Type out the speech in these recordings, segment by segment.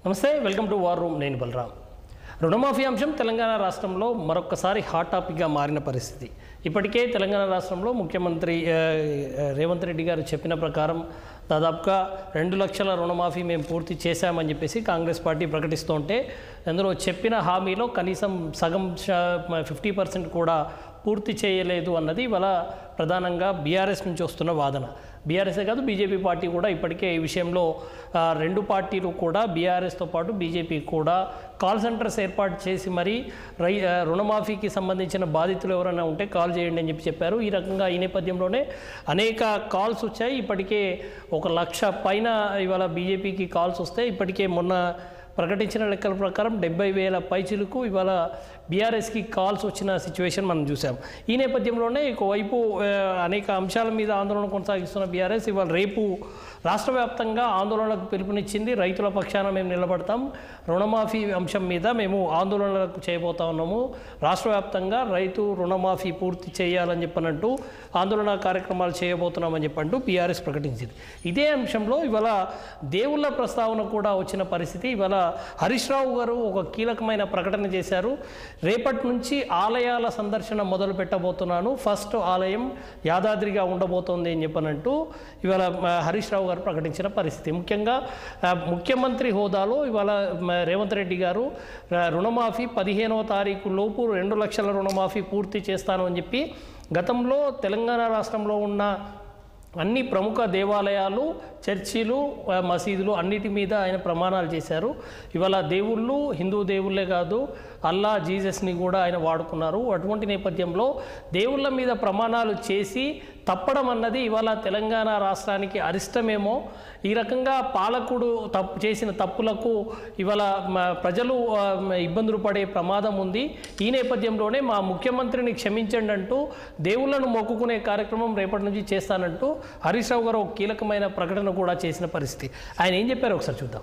నమస్తే welcome to war room నేను బలరాం రుణమాఫీ అంశం తెలంగాణ రాష్ట్రంలో మరొకసారి హాట్ టాపిక్గా మారిన పరిస్థితి ఇప్పటికే తెలంగాణ రాష్ట్రంలో ముఖ్యమంత్రి ఆ, ఆ, రేవంత్ రెడ్డి గారు చెప్పిన ప్రకారం దాదాపుగా రెండు లక్షల రుణమాఫీ మేము పూర్తి చేశామని చెప్పేసి కాంగ్రెస్ పార్టీ ప్రకటిస్తుంటే అందులో చెప్పిన హామీలో కనీసం సగం ఫిఫ్టీ పర్సెంట్ కూడా పూర్తి చేయలేదు అన్నది ఇవాళ ప్రధానంగా బీఆర్ఎస్ నుంచి వస్తున్న వాదన బీఆర్ఎస్ఏ కాదు బీజేపీ పార్టీ కూడా ఇప్పటికే ఈ విషయంలో ఆ, రెండు పార్టీలు కూడా బీఆర్ఎస్తో పాటు బీజేపీ కూడా కాల్ సెంటర్స్ ఏర్పాటు చేసి మరి రై ఆ, రుణమాఫీకి సంబంధించిన బాధితులు ఎవరైనా ఉంటే కాల్ చేయండి అని చెప్పి చెప్పారు ఈ రకంగా ఈ నేపథ్యంలోనే అనేక కాల్స్ వచ్చాయి ఇప్పటికే ఒక లక్ష పైన ఇవాళ బీజేపీకి కాల్స్ వస్తే ఇప్పటికే మొన్న ప్రకటించిన లెక్కల ప్రకారం డెబ్బై వేల పైచిలకు ఇవాళ బీఆర్ఎస్కి కాల్స్ వచ్చిన సిచ్యువేషన్ మనం చూసాం ఈ నేపథ్యంలోనే ఒకవైపు ఆ, అనేక అంశాల మీద ఆందోళన కొనసాగిస్తున్న బీఆర్ఎస్ ఇవాళ రేపు రాష్ట్ర వ్యాప్తంగా ఆందోళనలకు పిలుపునిచ్చింది రైతుల పక్షాన మేము నిలబడతాం రుణమాఫీ అంశం మీద మేము ఆందోళనలకు చేయబోతా ఉన్నాము రాష్ట్ర వ్యాప్తంగా రైతు రుణమాఫీ పూర్తి చేయాలని చెప్పనంటూ ఆందోళన కార్యక్రమాలు చేయబోతున్నామని చెప్పంటూ బీఆర్ఎస్ ప్రకటించింది ఇదే అంశంలో ఇవాళ దేవుళ్ళ ప్రస్తావన కూడా వచ్చిన పరిస్థితి ఇవాళ హరీష్ రావు గారు ఒక కీలకమైన ప్రకటన చేశారు రేపటి నుంచి ఆలయాల సందర్శన మొదలు పెట్టబోతున్నాను ఫస్ట్ ఆలయం యాదాద్రిగా ఉండబోతోంది అని చెప్పనంటూ ఇవాళ మ, హరీష్ రావు గారు ప్రకటించిన పరిస్థితి ముఖ్యంగా ఆ, ముఖ్యమంత్రి హోదాలో ఇవాళ మ, రేవంత్ రెడ్డి గారు ఆ, రుణమాఫీ పదిహేనవ తారీఖు లోపు రెండు లక్షల రుణమాఫీ పూర్తి చేస్తాను అని చెప్పి గతంలో తెలంగాణ రాష్ట్రంలో ఉన్న అన్ని ప్రముఖ దేవాలయాలు చర్చిలు ఆ, మసీదులు అన్నిటి మీద ఆయన ప్రమాణాలు చేశారు ఇవాళ దేవుళ్ళు హిందూ దేవుళ్ళే కాదు అల్లా జీసస్ని కూడా ఆయన వాడుకున్నారు అటువంటి నేపథ్యంలో దేవుళ్ళ మీద ప్రమాణాలు చేసి తప్పడం అన్నది ఇవాళ తెలంగాణ రాష్ట్రానికి అరిష్టమేమో ఈ రకంగా పాలకుడు తప్పు చేసిన తప్పులకు ఇవాళ మ, ప్రజలు ఆ, మ, ఇబ్బందులు పడే ప్రమాదం ఉంది ఈ నేపథ్యంలోనే మా ముఖ్యమంత్రిని క్షమించండి అంటూ దేవుళ్లను మొక్కుకునే కార్యక్రమం రేపటి నుంచి చేస్తానంటూ హరీష్ రావు గారు ఒక కీలకమైన ప్రకటన కూడా చేసిన పరిస్థితి ఆయన ఏం చెప్పారు ఒకసారి చూద్దాం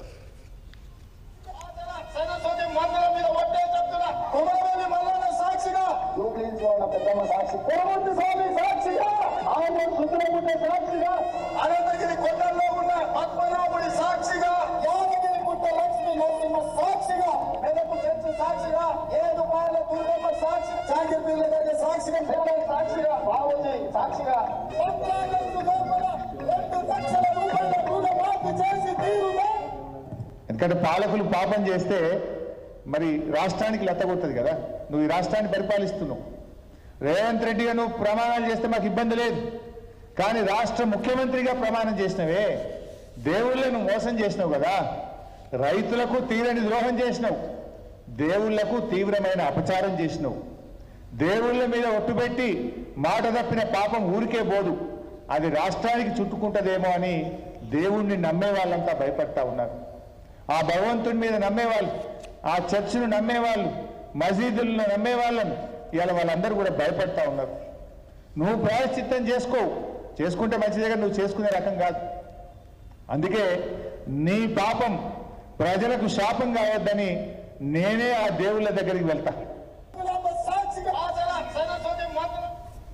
సరస్వతి మందిరం మీద ఒట్టే చెప్తున్నా కుమారవేలి మల్లన్న సాక్షిగా జూబ్లీస్ లో ఉన్న పెద్దమ్మ సాక్షి కోమూర్తి స్వామి సాక్షిగా ఆయన సుందరగుండ సాక్షిగా అనంతగిరి కొండల్లో ఉన్న పద్మనాభుడి సాక్షిగా యాదగిరి గుట్ట లక్ష్మీ నరసింహ సాక్షిగా మెదకు చర్చి సాక్షిగా ఏదుపాయల దుర్గమ్మ సాక్షి చాగిరిపల్లి గారి సాక్షిగా పిల్లల సాక్షిగా బాబుజీ సాక్షిగా సంక్రాంతి లోపల రెండు లక్షల రూపాయల రుణమాఫీ చేసి తీరుగా ఎందుకంటే పాలకులు పాపం చేస్తే మరి రాష్ట్రానికి లెత్తగొట్టదు కదా నువ్వు ఈ రాష్ట్రాన్ని పరిపాలిస్తున్నావు రేవంత్ రెడ్డిగా నువ్వు ప్రమాణాలు చేస్తే మాకు ఇబ్బంది లేదు కానీ రాష్ట్ర ముఖ్యమంత్రిగా ప్రమాణం చేసినవే దేవుళ్ళను మోసం చేసినావు కదా రైతులకు తీరని ద్రోహం చేసినావు దేవుళ్లకు తీవ్రమైన అపచారం చేసినావు దేవుళ్ళ మీద ఒట్టుపెట్టి మాట తప్పిన పాపం ఊరికే పోదు అది రాష్ట్రానికి చుట్టుకుంటదేమో అని దేవుణ్ణి నమ్మే వాళ్ళంతా భయపడతా ఉన్నారు ఆ భగవంతుడి మీద నమ్మేవాళ్ళు ఆ చర్చిను నమ్మేవాళ్ళు మసీదులను నమ్మే వాళ్ళను ఇవాళ వాళ్ళందరూ కూడా భయపడతా ఉన్నారు నువ్వు ప్రాయశ్చిత్తం చేసుకో చేసుకుంటే మంచిదే కానీ నువ్వు చేసుకునే రకం కాదు అందుకే నీ పాపం ప్రజలకు శాపం కావద్దని నేనే ఆ దేవుళ్ళ దగ్గరికి వెళ్తా కులమ్మ సాక్షిగా ఆచర సరస్వతి మందిరం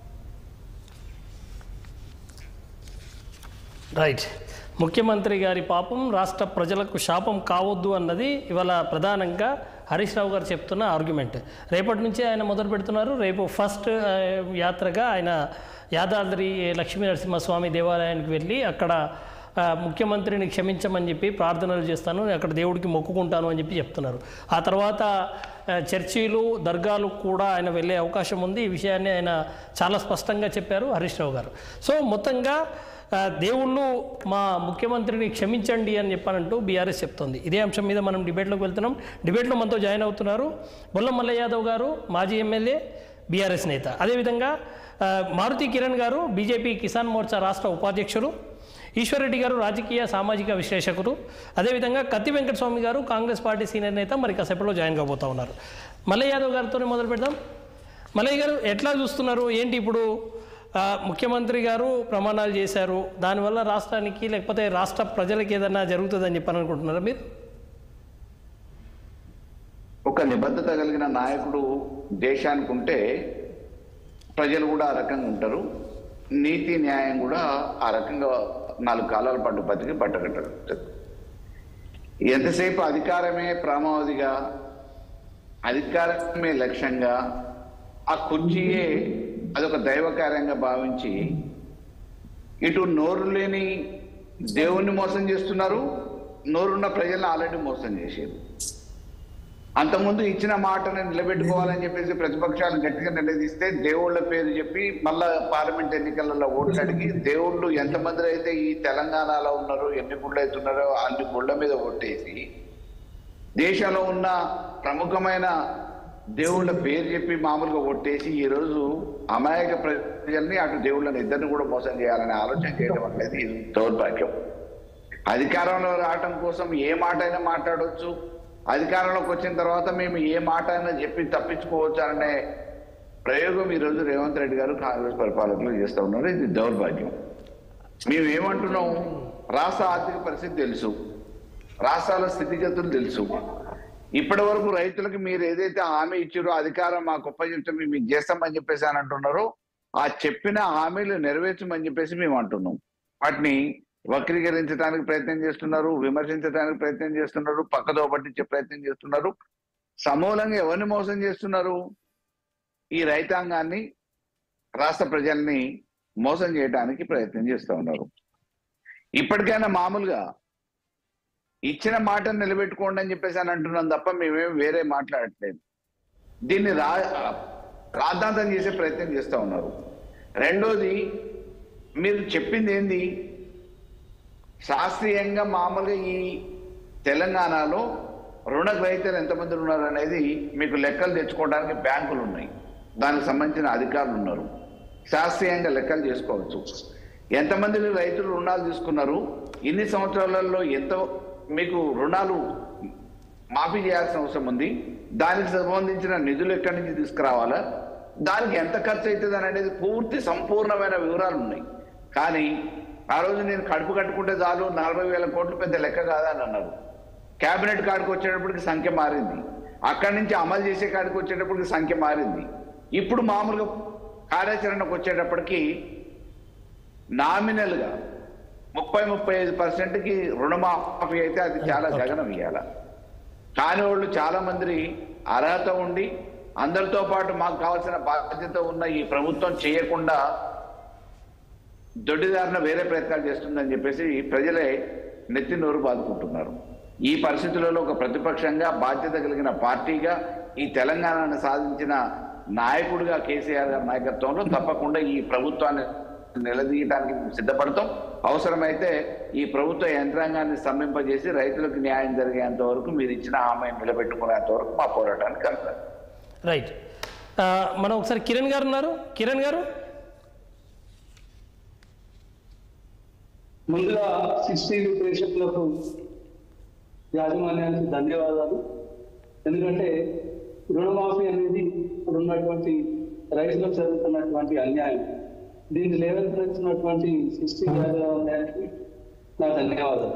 రైట్ ముఖ్యమంత్రి గారి పాపం రాష్ట్ర ప్రజలకు శాపం కావద్దు అన్నది ఇవాళ ప్రధానంగా హరీష్ రావు గారు చెప్తున్న ఆర్గ్యుమెంట్ రేపటి నుంచి ఆయన మొదలు పెడుతున్నారు రేపు ఫస్ట్ ఆ, యాత్రగా ఆయన యాదాద్రి లక్ష్మీ నరసింహస్వామి దేవాలయానికి వెళ్ళి అక్కడ ఆ, ముఖ్యమంత్రిని క్షమించమని చెప్పి ప్రార్థనలు చేస్తాను అక్కడ దేవుడికి మొక్కుకుంటాను అని చెప్పి చెప్తున్నారు ఆ తర్వాత ఆ, చర్చీలు దర్గాలు కూడా ఆయన వెళ్ళే అవకాశం ఉంది ఈ విషయాన్ని ఆయన చాలా స్పష్టంగా చెప్పారు హరీష్ రావు గారు సో మొత్తంగా ఆ, దేవుళ్ళు మా ముఖ్యమంత్రిని క్షమించండి అని చెప్పానంటూ బీఆర్ఎస్ చెప్తోంది ఇదే అంశం మీద మనం డిబేట్లోకి వెళ్తున్నాం డిబేట్లో మనతో జాయిన్ అవుతున్నారు బొల్ల మల్ల యాదవ్ గారు మాజీ ఎమ్మెల్యే బీఆర్ఎస్ నేత అదేవిధంగా ఆ, మారుతి కిరణ్ గారు బీజేపీ కిసాన్ మోర్చా రాష్ట్ర ఉపాధ్యక్షులు ఈశ్వర్రెడ్డి గారు రాజకీయ సామాజిక విశ్లేషకులు అదేవిధంగా కత్తి వెంకటస్వామి గారు కాంగ్రెస్ పార్టీ సీనియర్ నేత మరి కాసేపట్లో జాయిన్ కాబోతా ఉన్నారు మల్లయ్య యాదవ్ గారితోనే మొదలు పెడదాం మల్లయ్య గారు ఎట్లా చూస్తున్నారు ఏంటి ఇప్పుడు ఆ, ముఖ్యమంత్రి గారు ప్రమాణాలు చేశారు దానివల్ల రాష్ట్రానికి లేకపోతే రాష్ట్ర ప్రజలకి ఏదన్నా జరుగుతుందని చెప్పని అనుకుంటున్నారా మీరు ఒక నిబద్ధత కలిగిన నాయకుడు దేశానికి ఉంటే ప్రజలు కూడా ఆ రకంగా ఉంటారు నీతి న్యాయం కూడా ఆ రకంగా నాలుగు కాలాల పాటు బతికి బట్టగట్టగలుగుతుంది ఎంతసేపు అధికారమే ప్రామావధిగా అధికారమే లక్ష్యంగా ఆ కుర్చీయే అదొక దైవకార్యంగా భావించి ఇటు నోరు లేని దేవుణ్ణి మోసం చేస్తున్నారు నోరున్న ప్రజలను ఆల్రెడీ మోసం చేశారు అంతకుముందు ఇచ్చిన మాటను నిలబెట్టుకోవాలని చెప్పేసి ప్రతిపక్షాలు గట్టిగా నిలదీస్తే దేవుళ్ళ పేరు చెప్పి మళ్ళా పార్లమెంట్ ఎన్నికలలో ఓట్లు అడిగి దేవుళ్ళు ఎంతమంది అయితే ఈ తెలంగాణలో ఉన్నారో ఎన్ని గుళ్ళు అవుతున్నారో అన్ని గుళ్ళ మీద ఓటేసి దేశంలో ఉన్న ప్రముఖమైన దేవుళ్ళ పేరు చెప్పి మామూలుగా ఒట్టేసి ఈ రోజు అమాయక ప్రజల్ని అటు దేవుళ్ళని ఇద్దరిని కూడా మోసం చేయాలనే ఆలోచన చేయడం అనేది ఇది దౌర్భాగ్యం అధికారంలో రావటం కోసం ఏ మాట అయినా మాట్లాడవచ్చు అధికారంలోకి వచ్చిన తర్వాత మేము ఏ మాట అయినా చెప్పి తప్పించుకోవచ్చు అనే ప్రయోగం ఈ రోజు రేవంత్ రెడ్డి గారు కాంగ్రెస్ పరిపాలకులు చేస్తూ ఉన్నారు ఇది దౌర్భాగ్యం మేము ఏమంటున్నాం రాష్ట్ర ఆర్థిక పరిస్థితి తెలుసు రాష్ట్రాల స్థితిగతులు తెలుసు ఇప్పటి వరకు రైతులకు మీరు ఏదైతే హామీ ఇచ్చారో అధికారం మాకు ఒప్పచెప్తే మేము ఇది చేస్తామని చెప్పేసి అని అంటున్నారో ఆ చెప్పిన హామీలు నెరవేర్చమని చెప్పేసి మేము అంటున్నాం వాటిని వక్రీకరించడానికి ప్రయత్నం చేస్తున్నారు విమర్శించడానికి ప్రయత్నం చేస్తున్నారు పక్కదో పట్టించే ప్రయత్నం చేస్తున్నారు సమూలంగా ఎవరిని మోసం చేస్తున్నారు ఈ రైతాంగాన్ని రాష్ట్ర ప్రజల్ని మోసం చేయడానికి ప్రయత్నం చేస్తూ ఉన్నారు ఇప్పటికైనా మామూలుగా ఇచ్చిన మాటను నిలబెట్టుకోండి అని చెప్పేసి అని అంటున్నాం తప్ప మేమేం వేరే మాట్లాడట్లేదు దీన్ని రా రాద్ధాంతం చేసే ప్రయత్నం చేస్తూ ఉన్నారు రెండోది మీరు చెప్పింది ఏంది శాస్త్రీయంగా మామూలుగా ఈ తెలంగాణలో రుణ గ్రహీతలు ఎంతమంది ఉన్నారు అనేది మీకు లెక్కలు తెచ్చుకోవడానికి బ్యాంకులు ఉన్నాయి దానికి సంబంధించిన అధికారులు ఉన్నారు శాస్త్రీయంగా లెక్కలు చేసుకోవచ్చు ఎంతమంది రైతులు రుణాలు తీసుకున్నారు ఇన్ని సంవత్సరాలలో ఎంత మీకు రుణాలు మాఫీ చేయాల్సిన అవసరం ఉంది దానికి సంబంధించిన నిధులు ఎక్కడి నుంచి తీసుకురావాలా దానికి ఎంత ఖర్చు అవుతుంది అనేది పూర్తి సంపూర్ణమైన వివరాలు ఉన్నాయి కానీ ఆ రోజు నేను కడుపు కట్టుకుంటే చాలు నలభై వేల కోట్లు పెద్ద లెక్క కాదని అన్నారు కేబినెట్ కాడికి వచ్చేటప్పటికి సంఖ్య మారింది అక్కడి నుంచి అమలు చేసే కాడికి వచ్చేటప్పటికి సంఖ్య మారింది ఇప్పుడు మామూలుగా కార్యాచరణకు వచ్చేటప్పటికి నామినల్గా ముప్పై ముప్పై ఐదు పర్సెంట్కి రుణమాఫీ అయితే అది చాలా గగనం ఇయ్యాల కాని వాళ్ళు చాలా మంది అర్హత ఉండి అందరితో పాటు మాకు కావాల్సిన బాధ్యత ఉన్న ఈ ప్రభుత్వం చేయకుండా దొడ్డిదారిన వేరే ప్రయత్నాలు చేస్తుందని చెప్పేసి ప్రజలే నెత్తి నోరు బాదుకుంటున్నారు ఈ పరిస్థితులలో ఒక ప్రతిపక్షంగా బాధ్యత కలిగిన పార్టీగా ఈ తెలంగాణను సాధించిన నాయకుడిగా కేసీఆర్ గారి నాయకత్వంలో తప్పకుండా ఈ ప్రభుత్వాన్ని నిలదీయడానికి మేము సిద్ధపడతాం అవసరమైతే ఈ ప్రభుత్వ యంత్రాంగాన్ని స్తంభింపజేసి రైతులకు న్యాయం జరిగేంత వరకు మీరు ఇచ్చిన హామీని నిలబెట్టుకునేంత వరకు మా పోరాటానికి కలుగుతారు రైట్ ఆ, మనం ఒకసారి కిరణ్ గారు ఉన్నారు కిరణ్ గారు ముందుగా సిక్స్టీ ప్రేక్షకులకు యాజమాన్యానికి ధన్యవాదాలు ఎందుకంటే రుణమాఫీ అనేది ఇప్పుడు ఉన్నటువంటి రైతులకు జరుగుతున్నటువంటి అన్యాయం దీన్ని లేవనెత్తున్నటువంటి సిక్స్టీ యాజమాన్యానికి నా ధన్యవాదాలు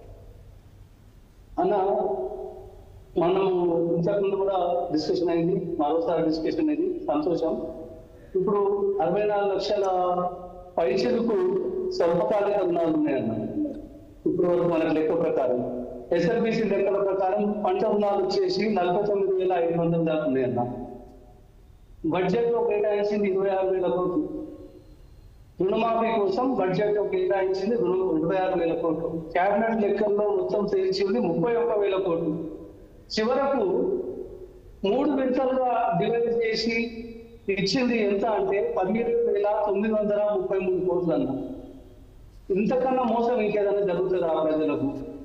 అన్న మనము ఇంతకుముందు కూడా డిస్కషన్ అయింది మరోసారి డిస్కషన్ అయింది సంతోషం ఇప్పుడు అరవై నాలుగు లక్షల పైసలకు స్వల్పకాలిక రుణాలు ఉన్నాయన్న ఇప్పుడు వరకు మన లెక్క ప్రకారం ఎస్ఎల్బిసి లెక్కల ప్రకారం పంట రుణాలు వచ్చేసి నలభై తొమ్మిది వేల ఐదు వందల దాకా ఉన్నాయన్న బడ్జెట్ లో కేటాయించింది ఇరవై ఆరు వేల కోట్లు రుణమాఫీ కోసం బడ్జెట్ లో కేటాయించింది రుణ ఇరవై ఆరు వేల కోట్లు కేబినెట్ లెక్కల్లో మొత్తం చేర్చింది ముప్పై ఒక్క వేల కోట్లు చివరకు మూడు విడతలుగా డివైడ్ చేసి ఇచ్చింది ఎంత అంటే పదిహేడు వేల తొమ్మిది వందల ముప్పై మూడు కోట్లు అన్న ఇంతకన్నా మోసం ఇంకేదైనా జరుగుతుంది ఆ ప్రజలకు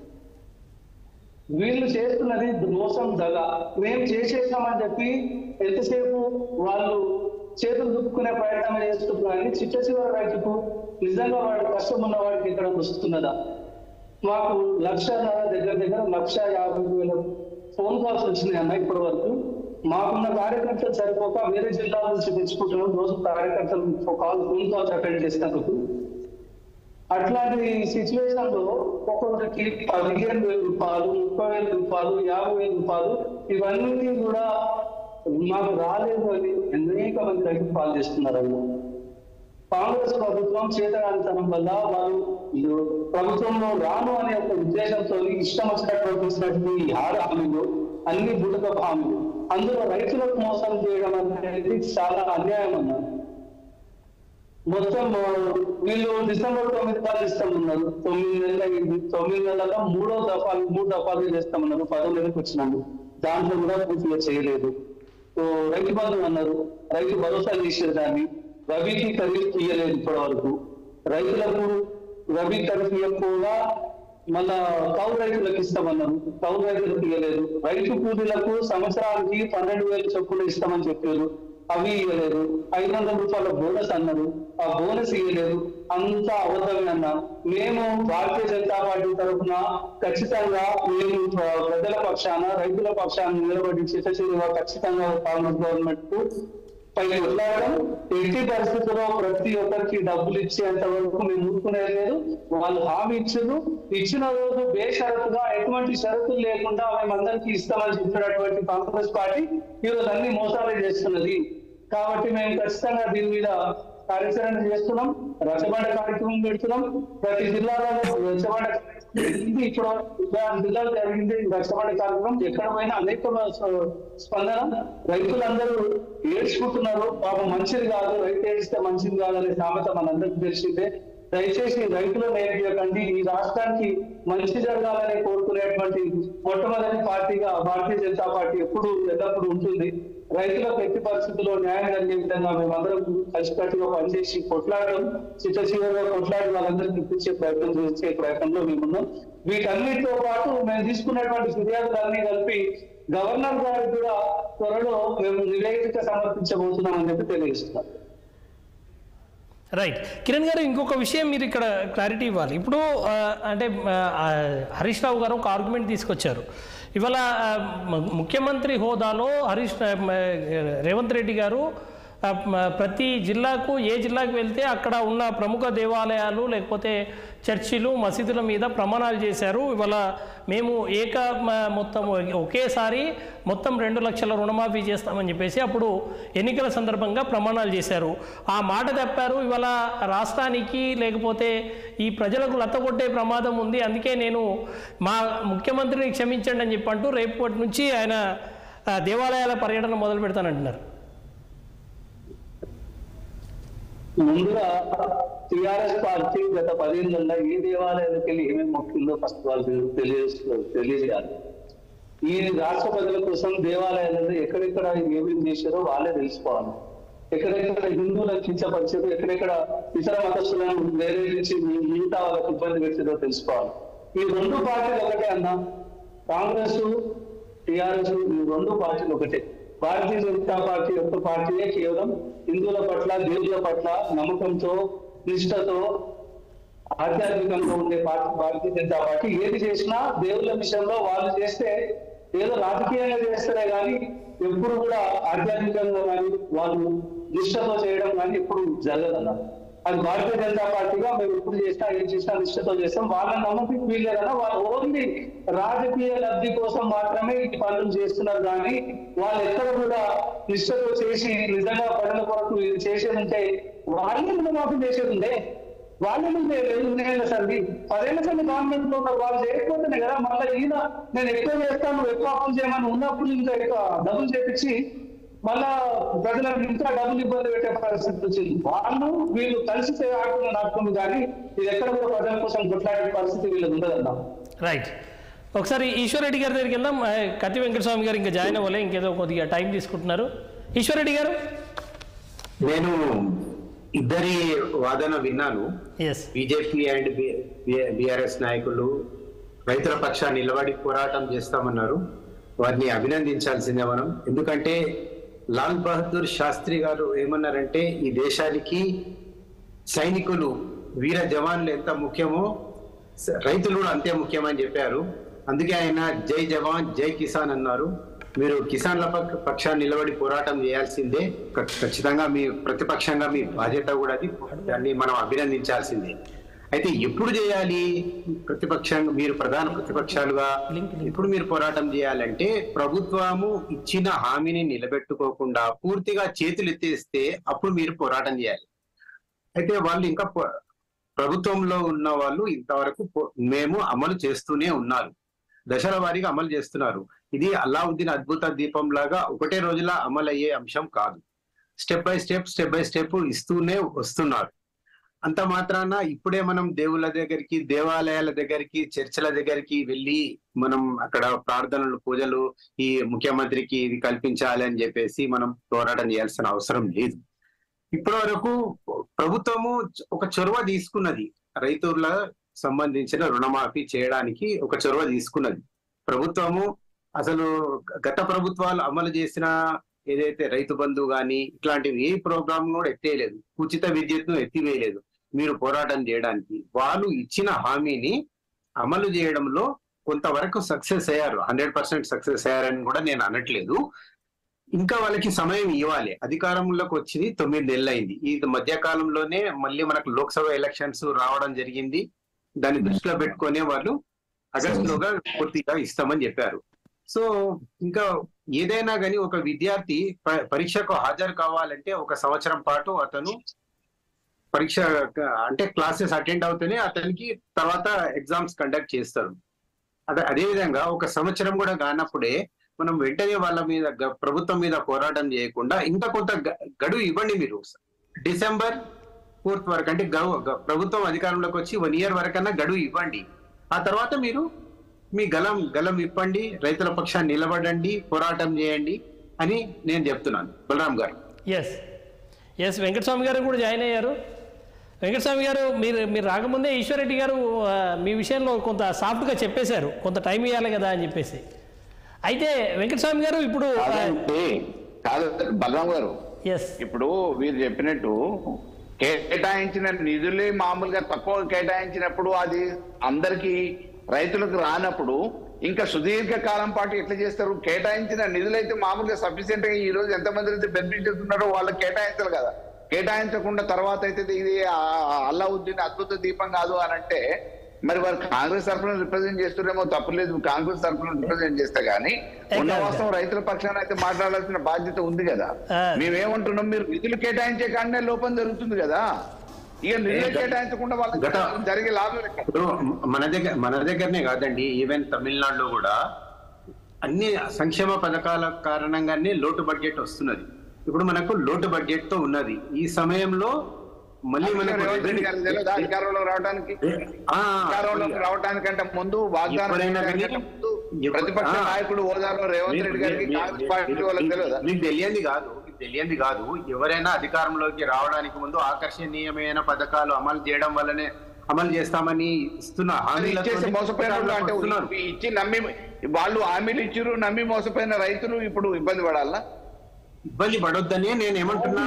వీళ్ళు చేస్తున్నది మోసం దగ మేము చేసేసామని చెప్పి ఎంతసేపు వాళ్ళు చేతులు దుక్కునే ప్రయత్నం చేస్తున్నారు కానీ చిట్ట చివరి రైతుకు నిజంగా వాడు కష్టం ఉన్న వాడికి ఇక్కడ వస్తున్నదా మాకు లక్ష దగ్గర దగ్గర లక్ష యాభై వేల ఫోన్ కాల్స్ వచ్చినాయి అన్న ఇప్పటి వరకు మాకున్న కార్యకర్తలు సరిపోక వేరే జిల్లాల నుంచి తెచ్చుకుంటున్నాం రోజు కార్యకర్తలు కాల్ ఫోన్ కాల్స్ అటెండ్ చేసినందుకు అట్లాంటి సిచ్యువేషన్ లో ఒక్కొక్కరికి పదిహేను వేల రూపాయలు ముప్పై వేల రూపాయలు యాభై వేల రూపాయలు ఇవన్నీ కూడా మాకు రాలేదు అని అనేక మంది రైతులు పాలు చేస్తున్నారు అన్న కాంగ్రెస్ ప్రభుత్వం చేతగానితనం వల్ల వాళ్ళు ఈ ప్రభుత్వంలో రాను అనే ఒక ఉద్దేశంతో ఇష్టం వచ్చినట్టు తీసినటువంటి ఈ ఆరు హామీలు అన్ని బుడక హామీలు అందులో రైతులకు మోసం చేయడం అనేది చాలా అన్యాయం అన్నారు మొత్తం ఆ, వీళ్ళు డిసెంబర్ తొమ్మిది తారీఖు ఇస్తామన్నారు తొమ్మిది నెలల అయింది తొమ్మిది నెలల మూడో దఫాలు మూడు దఫాలు చేస్తామన్నారు పదో నెలకు వచ్చినాము దాంట్లో కూడా పూర్తిగా చేయలేదు సో రైతు బంధు అన్నారు రైతు భరోసా చేసేది దాన్ని రబీకి ఖరీఫ్ ఇయ్యలేదు ఇప్పటి వరకు రైతులకు రబీ ఖరీఫ్ ఇవ్వకుండా మళ్ళా కౌలు రైతులకు ఇస్తామన్నారు కౌలు రైతులకు ఇవ్వలేదు రైతు కూలీలకు సంవత్సరానికి పన్నెండు వేలు చొప్పున ఇస్తామని చెప్పారు అవి ఇవ్వలేదు ఐదు వందల రూపాయల బోనస్ అన్నారు ఆ బోనస్ ఇవ్వలేదు అంతా అబద్ధమే అన్నా మేము భారతీయ జనతా పార్టీ తరఫున ఖచ్చితంగా మేము ఆ, ప్రజల పక్షాన రైతుల పక్షాన నిలబడి చిత్తశీలుగా ఖచ్చితంగా కాంగ్రెస్ గవర్నమెంట్ కు పై కొట్లాడడం ఎట్టి పరిస్థితుల్లో ప్రతి ఒక్కరికి డబ్బులు ఇచ్చేంత వరకు మేము ఊరుకునేది లేదు వాళ్ళు హామీ ఇచ్చారు ఇచ్చిన రోజు బేషరతుగా ఎటువంటి షరతులు లేకుండా మేమందరికీ ఇస్తామని చెప్పినటువంటి కాంగ్రెస్ పార్టీ ఈరోజు అన్ని మోసాలే చేస్తున్నది కాబట్టి మేము ఖచ్చితంగా దీని మీద కార్యాచరణ చేస్తున్నాం రచ్చబండ కార్యక్రమం పెడుతున్నాం ప్రతి జిల్లాలో రచ్చబండ ఇది ఇప్పుడు ఇలాంటి జిల్లాలో జరిగింది ఈ రచ్చబండ కార్యక్రమం ఎక్కడ పోయినా అనేక స్ప- స్పందన రైతులందరూ ఏడ్చుకుంటున్నారు పాపం మంచిది కాదు రైతు ఏడిస్తే మంచిది కాదనే సామెత మనందరికీ తెలిసిందే దయచేసి రైతులను నేర్పించకండి ఈ రాష్ట్రానికి మంచి జరగాలని కోరుకునేటువంటి మొట్టమొదటి పార్టీగా భారతీయ జనతా పార్టీ ఎప్పుడు ఎల్లప్పుడూ ఉంటుంది రైతులకు ఎట్టి పరిస్థితుల్లో న్యాయం జరిగే విధంగా మేమందరం కలిసికట్టుగా పనిచేసి కొట్లాడడం చిత్తశీలంగా కొట్లాడి వాళ్ళందరికీ ఇప్పించే ప్రయత్నం చేసే ప్రయత్నంలో మేమున్నాం వీటన్నిటితో పాటు మేము తీసుకున్నటువంటి ఫిర్యాదులన్నీ కలిపి గవర్నర్ గారికి కూడా త్వరలో మేము నివేదిక సమర్పించబోతున్నామని చెప్పి తెలియజేస్తున్నాం రైట్ కిరణ్ గారు ఇంకొక విషయం మీరు ఇక్కడ క్లారిటీ ఇవ్వాలి ఇప్పుడు ఆ, అంటే ఆ, హరీష్ రావు గారు ఒక ఆర్గ్యుమెంట్ తీసుకొచ్చారు ఇవాళ ఆ, ము- ముఖ్యమంత్రి హోదాలో హరీష్ ఆ, మ- రేవంత్ రెడ్డి గారు ఆ, మ- ప్రతి జిల్లాకు ఏ జిల్లాకు వెళ్తే అక్కడ ఉన్న ప్రముఖ దేవాలయాలు లేకపోతే చర్చిలు మసీదుల మీద ప్రమాణాలు చేశారు ఇవాళ మేము ఏక మ- మొత్తం ఒకేసారి మొత్తం రెండు లక్షల రుణమాఫీ చేస్తామని చెప్పేసి అప్పుడు ఎన్నికల సందర్భంగా ప్రమాణాలు చేశారు ఆ మాట తప్పారు ఇవాళ రాష్ట్రానికి లేకపోతే ఈ ప్రజలకు లత్తగొట్టే ప్రమాదం ఉంది అందుకే నేను మా ముఖ్యమంత్రిని క్షమించండి అని చెప్పంటూ రేపటి నుంచి ఆయన ఆ, దేవాలయాల పర్యటన మొదలు పెడతానంటున్నారు ముందుగా టిఆర్ఎస్ పార్టీ గత పదిహేనులలో ఏ దేవాలయాలకు వెళ్ళి ఏమేమి మొక్కిందో ఫస్ట్ వాళ్ళు తెలియజేస్తారు తెలియజేయాలి ఈ రాష్ట్ర ప్రజల కోసం దేవాలయాలలో ఎక్కడెక్కడ ఏమేమి చేశారో వాళ్ళే తెలుసుకోవాలి ఎక్కడెక్కడ హిందువులను కించపరిచారో ఎక్కడెక్కడ ఇతర మతస్థులను ప్రేరేపించి మిగతా వాళ్ళకి ఇబ్బంది పెట్టారో తెలుసుకోవాలి ఈ రెండు పార్టీలు ఒకటే అన్నా కాంగ్రెస్ టిఆర్ఎస్ ఈ రెండు పార్టీలు ఒకటే భారతీయ జనతా పార్టీ యొక్క పార్టీయే కేవలం హిందువుల పట్ల దేవుళ్ళ పట్ల నమ్మకంతో నిష్ఠతో ఆధ్యాత్మికంగా ఉండే పార్టీ భారతీయ జనతా పార్టీ ఏది చేసినా దేవుళ్ళ విషయంలో వాళ్ళు చేస్తే ఏదో రాజకీయంగా చేస్తేనే కానీ ఎప్పుడు కూడా ఆధ్యాత్మికంగా కానీ వాళ్ళు నిష్ఠతో చేయడం కానీ ఎప్పుడు జరగదన్న అది భారతీయ జనతా పార్టీగా మేము ఎప్పుడు చేసినా ఏం చేసినా నిష్ఠతో చేస్తాం వాళ్ళని నమ్మకం వీళ్ళేదన్నా వాళ్ళు ఓన్లీ రాజకీయ లబ్ధి కోసం మాత్రమే ఈ పనులు చేస్తున్నారు కానీ వాళ్ళు ఎక్కడ కూడా నిష్ఠతో చేసి నిజంగా ప్రజల కొరకు ఇది చేసేది ఉంటే వాళ్ళని రుణమాఫీ చేసేది ఉండే వాళ్ళు ఎన్నేళ్ళ సంది పదేళ్ల సంది గవర్నమెంట్ లో ఉన్నారు వాళ్ళు చేయకపోతేనే కదా మళ్ళీ ఈయన నేను ఎక్కువ చేస్తాను నువ్వు ఎక్కువ అప్పులు చేయమని ఉన్నప్పుడు ఇంకా ఎక్కువ డబ్బులు చేపించి మళ్ళా ప్రజలకు ఇంకా డబ్బులు ఇబ్బంది పెట్టే పరిస్థితి వచ్చింది వాళ్ళు వీళ్ళు కలిసి ఆడుకున్న నాటుకుంది కానీ ఇది ఎక్కడ కూడా ప్రజల కోసం కొట్లాడే పరిస్థితి వీళ్ళకి ఉండదన్నా రైట్ ఒకసారి ఈశ్వరరెడ్డి గారి దగ్గరికి వెళ్దాం ఆ, కత్తి వెంకటస్వామి గారు ఇంకా జాయిన్ అవ్వలే ఇంకేదో కొద్దిగా టైం తీసుకుంటున్నారు ఈశ్వరరెడ్డి గారు నేను ఇద్దరి వాదన విన్నాను ఎస్ బీజేపీ అండ్ బీఆర్ఎస్ నాయకులు రైతుల పక్షాన్ని నిలబడి పోరాటం చేస్తామన్నారు వారిని అభినందించాల్సిందే మనం ఎందుకంటే లాల్ బహదూర్ శాస్త్రి గారు ఏమన్నారంటే ఈ దేశానికి సైనికులు వీర జవాన్లు ఎంత ముఖ్యమో స- రైతులు కూడా అంతే ముఖ్యమని చెప్పారు అందుకే ఆయన జై జవాన్ జై కిసాన్ అన్నారు మీరు కిసాన్ల పక్- పక్షాన్ని నిలబడి పోరాటం చేయాల్సిందే ఖ- ఖచ్చితంగా మీ ప్రతిపక్షంగా మీ బాధ్యత కూడా అది దాన్ని మనం అభినందించాల్సిందే అయితే ఎప్పుడు చేయాలి ప్రతిపక్షంగా మీరు ప్రధాన ప్రతిపక్షాలుగా ఎప్పుడు మీరు పోరాటం చేయాలంటే ప్రభుత్వము ఇచ్చిన హామీని నిలబెట్టుకోకుండా పూర్తిగా చేతులు ఎత్తేస్తే అప్పుడు మీరు పోరాటం చేయాలి అయితే వాళ్ళు ఇంకా ప- ప్రభుత్వంలో ఉన్న వాళ్ళు ఇంతవరకు పో- మేము అమలు చేస్తూనే ఉన్నారు దశల వారీగా అమలు చేస్తున్నారు ఇది అల్లావుద్దీన్ అద్భుత దీపం లాగా ఒకటే రోజులా అమలు అయ్యే అంశం కాదు step by step step by step ఇస్తూనే వస్తున్నారు అంత మాత్రాన ఇప్పుడే మనం దేవుళ్ళ దగ్గరికి దేవాలయాల దగ్గరికి చర్చిల దగ్గరికి వెళ్ళి మనం అక్కడ ప్రార్థనలు పూజలు ఈ ముఖ్యమంత్రికి ఇది కల్పించాలి అని చెప్పేసి మనం పోరాటం చేయాల్సిన అవసరం లేదు ఇప్పటి వరకు ప్రభుత్వము ఒక చొరవ తీసుకున్నది రైతుల సంబంధించిన రుణమాఫీ చేయడానికి ఒక చొరవ తీసుకున్నది ప్రభుత్వము అసలు గత ప్రభుత్వాలు అమలు చేసిన ఏదైతే రైతు బంధు గాని ఇట్లాంటివి ఏ ప్రోగ్రామ్ కూడా ఎత్తేయలేదు ఉచిత విద్యుత్ను ఎత్తివేయలేదు మీరు పోరాటం చేయడానికి వాళ్ళు ఇచ్చిన హామీని అమలు చేయడంలో కొంతవరకు సక్సెస్ అయ్యారు హండ్రెడ్ పర్సెంట్ సక్సెస్ అయ్యారని కూడా నేను అనట్లేదు ఇంకా వాళ్ళకి సమయం ఇవ్వాలి అధికారంలోకి వచ్చింది తొమ్మిది నెలలు అయింది ఈ మధ్య కాలంలోనే మళ్ళీ మనకు లోక్సభ ఎలక్షన్స్ రావడం జరిగింది దాన్ని దృష్టిలో పెట్టుకునే వాళ్ళు ఆగస్టులోగా పూర్తిగా ఇస్తామని చెప్పారు సో ఇంకా ఏదైనా కానీ ఒక విద్యార్థి ప- పరీక్షకు హాజరు కావాలంటే ఒక సంవత్సరం పాటు అతను పరీక్ష అంటే క్లాసెస్ అటెండ్ అవుతూనే అతనికి తర్వాత ఎగ్జామ్స్ కండక్ట్ చేస్తారు అదే అదే విధంగా ఒక సంవత్సరం కూడా కానప్పుడే మనం వెంటనే వాళ్ళ మీద గ- ప్రభుత్వం మీద పోరాటం చేయకుండా ఇంకా కొంత గ- గడువు ఇవ్వండి మీరు డిసెంబర్ ఫోర్త్ వరకు అంటే గడువు గ- ప్రభుత్వం అధికారంలోకి వచ్చి వన్ ఇయర్ వరకన్నా గడువు ఇవ్వండి ఆ తర్వాత మీరు మీ గలం గలం ఇప్పండి రైతుల పక్షాన్ని నిలబడండి పోరాటం చేయండి అని నేను చెప్తున్నాను బలరాం గారు ఎస్ ఎస్ వెంకటస్వామి గారు కూడా జాయిన్ అయ్యారు వెంకటస్వామి గారు మీరు మీరు రాకముందే ఈశ్వరరెడ్డి గారు ఆ, మీ విషయంలో కొంత సాఫ్ట్గా చెప్పేశారు కొంత టైం ఇవ్వాలి కదా అని చెప్పేసి అయితే వెంకటస్వామి గారు ఇప్పుడు కాదండి కాదు బలరాం గారు ఎస్ ఇప్పుడు మీరు చెప్పినట్టు కేటాయించిన నిధులే మామూలుగా తక్కువ కేటాయించినప్పుడు అది అందరికి రైతులకు రానప్పుడు ఇంకా సుదీర్ఘ కాలం పాటు ఎట్లా చేస్తారు కేటాయించిన నిధులైతే మామూలుగా సఫిషియెంట్ గా ఈ రోజు ఎంతమంది అయితే బెనిఫిట్ చేస్తున్నారో వాళ్ళకి కేటాయించాలి కదా కేటాయించకుండా తర్వాత అయితే ఇది ఆ- అల్లావుద్దీన్ అద్భుత దీపం కాదు అని అంటే మరి వారు కాంగ్రెస్ తరఫున రిప్రజెంట్ చేస్తున్నారేమో తప్పలేదు కాంగ్రెస్ తరఫున రిప్రజెంట్ చేస్తే గానీ ఉన్న వాస్తవం రైతుల పక్షాన అయితే మాట్లాడాల్సిన బాధ్యత ఉంది కదా ఆ. మేమేమంటున్నాం మీరు నిధులు కేటాయించే కాడనే లోపం జరుగుతుంది కదా ఇక నిధులు కేటాయించకుండా వాళ్ళకి గత- జరిగే లాభం ఎక్కడ? ఇప్పుడు మన దగ్గర మన దగ్గరనే కాదండి ఈవెన్ తమిళనాడులో కూడా అన్ని సంక్షేమ పథకాల కారణంగానే లోటు బడ్జెట్ వస్తున్నది ఇప్పుడు మనకు లోటు బడ్జెట్ తో ఉన్నది ఈ సమయంలో మళ్ళీ మనకు రేవంత్ రెడ్డి గారికి తెలియదా అధికారంలో రావడానికి ఆ, అధికారంలోకి రావడానికంటే ముందు వాగ్దానం ఎప్పుడైనా కానీ- చేయడానికంటే ముందు ఎప్పుడు- ప్రతిపక్ష ఆ. నాయకుడు హోదాలో రేవంత్ మీకు- రెడ్డి గారికి మీ- కాంగ్రెస్ మీ- పార్టీ వాళ్ళకి తెలియదా మీకు తెలియంది కాదు మీకు తెలియంది కాదు ఎవరైనా అధికారంలోకి రావడానికి ముందు ఆకర్షణీయమైన పథకాలు అమలు చేయడం వల్లనే అమలు చేస్తామని ఇస్తున్న అది హామీలతోనే ఇచ్చేసి మోసపోయిన వాళ్ళు అంటే వస్తున్నారు. ఇచ్చి నమ్మి వాళ్ళు హామీలు ఇచ్చిర్రు నమ్మి మోసపోయిన రైతులు ఇప్పుడు ఇబ్బంది పడాలా ఇబ్బంది పడొద్దని నేను ఏమంటున్నా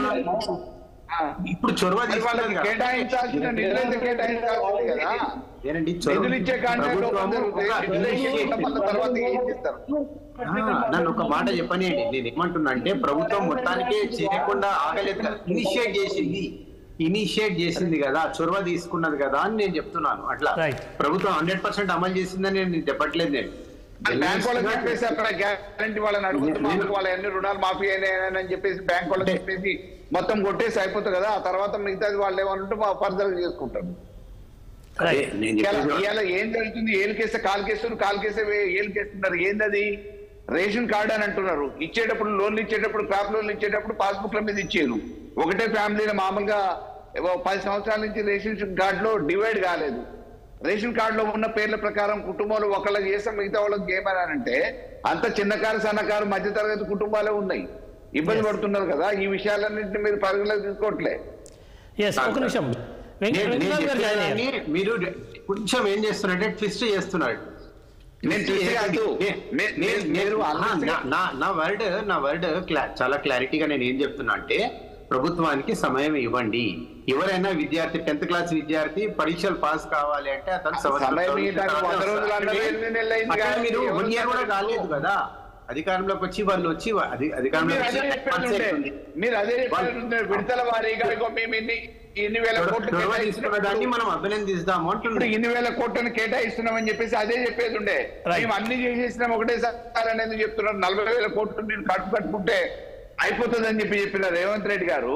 ఆ. ఇప్పుడు చొరవ మరి వాళ్ళకి తీసుకున్నారు కదా. కేటాయించాల్సిన నిధులైతే కేటాయించాల్సింది కదా ఏనండి చొరవ- నిధులు ఇచ్చే కాంటే ప్రభుత్వం జరుగుతాయి ఒక నిధులు ఇచ్చి initiative- మళ్ళీ తర్వాత ఏం చేస్తారు ఆ, నన్ను ఒక మాట చెప్పనియండి నేను ఏమంటున్నా అంటే ప్రభుత్వం మొత్తానికే చేయకుండా ఆగలేదు కదా ఇనిషియేట్ చేసింది ఇనిషియేట్ చేసింది కదా చొరవ తీసుకున్నది కదా అని నేను చెప్తున్నాను అట్లా Right. ప్రభుత్వం హండ్రెడ్ పర్సెంట్ అమలు చేసిందని నేను చెప్పట్లేదు నేను బ్యాంక్ వాళ్ళకి చెప్పేసి అక్కడ గ్యారంటీ వాళ్ళని అడుగుతూ మామూలుగా వాళ్ళ అన్ని రుణాలు మాఫీ అయినాయని చెప్పేసి బ్యాంక్ వాళ్ళకి చెప్పేసి మొత్తం కొట్టేసి అయిపోతుంది కదా ఆ తర్వాత మిగతాది వాళ్ళు ఏమనుంటే ఫర్దర్ చేసుకుంటారు అదే రైట్ నేను ఇవాళ చెప్పేది ఇవాళ ఏం జరుగుతుంది ఏలు కేస్తే కాలు కేస్తారు కాలు కేస్తే వే- ఏలు కేస్తున్నారు ఏందది రేషన్ కార్డు అని అంటున్నారు ఇచ్చేటప్పుడు లోన్లు ఇచ్చేటప్పుడు క్రాప్ లోన్లు ఇచ్చేటప్పుడు పాస్బుక్ల మీద ఇచ్చేది ఒకటే ఫ్యామిలీలో మామూలుగా ఏవో పది సంవత్సరాల నుంచి రేషన్ కార్డులో డివైడ్ కాలేదు రేషన్ కార్డులో ఉన్న పేర్ల ప్రకారం కుటుంబాలు ఒకళ్ళకి చేస్తే మిగతా వాళ్ళకి ఏమన్నానంటే అంత చిన్నకారు సన్నకారు మధ్యతరగతి కుటుంబాలే ఉన్నాయి ఇబ్బంది పడుతున్నారు కదా ఈ విషయాలన్నింటినీ మీరు పరిగణలోకి తీసుకోవట్లే ఎస్ ఒక నిమిషం వెంకట నేను- నేను వెంకటస్వామి గారు జాయిన్ అయ్యారు చెప్పేదాన్ని మీరు కొంచెం ఏం చేస్తున్నారంటే ట్విస్ట్ చేస్తున్నాడు నేను twist కాదు. మే- మే- మీరు ఆ, honest గా- నా- నా- నా వర్డ్ నా వర్డ్ చాలా క్లారిటీగా నేను ఏం చెప్తున్నా అంటే ప్రభుత్వానికి సమయం ఇవ్వండి ఎవరైనా విద్యార్థి టెన్త్ క్లాస్ విద్యార్థి పరీక్షలు పాస్ కావాలి అంటే అతను సంవత్సరం సమయం చదివిన ఇవ్వడానికి తర్వాత వంద రోజులు వస్తాడు. అన్నారు, ఎనిమిది నెలలు అయింది అట్లా కానీ మీరు ఎవరు వన్ ఇయర్ కూడా కాలేదు కదా అధికారంలోకి వచ్చి వాళ్ళు వచ్చి అధి- మీరు అధికారంలోకి అదే వచ్చి చెప్పేది ఉండే. మీరు అదే చెప్పేది ఉండే. విడతల వారీగా ఇగో మేము ఇన్ని ఇన్ని వేల కోట్లు చొరవ తీసుకున్న కేటాయిస్తున్నాం. దాన్ని మనం అభినందిస్తాము ఇప్పుడు అంటున్నాం ఇన్ని వేల కోట్లను కేటాయిస్తున్నామని చెప్పేసి అదే చెప్పేది ఉండే Right. మేము అన్ని చేసేసినాం ఒకటేసారి అనేది చెప్తున్నారు నలభై వేల కోట్లు మీరు కట్టు కట్టుకుంటే అయిపోతుంది అని చెప్పి చెప్పిన రేవంత్ రెడ్డి గారు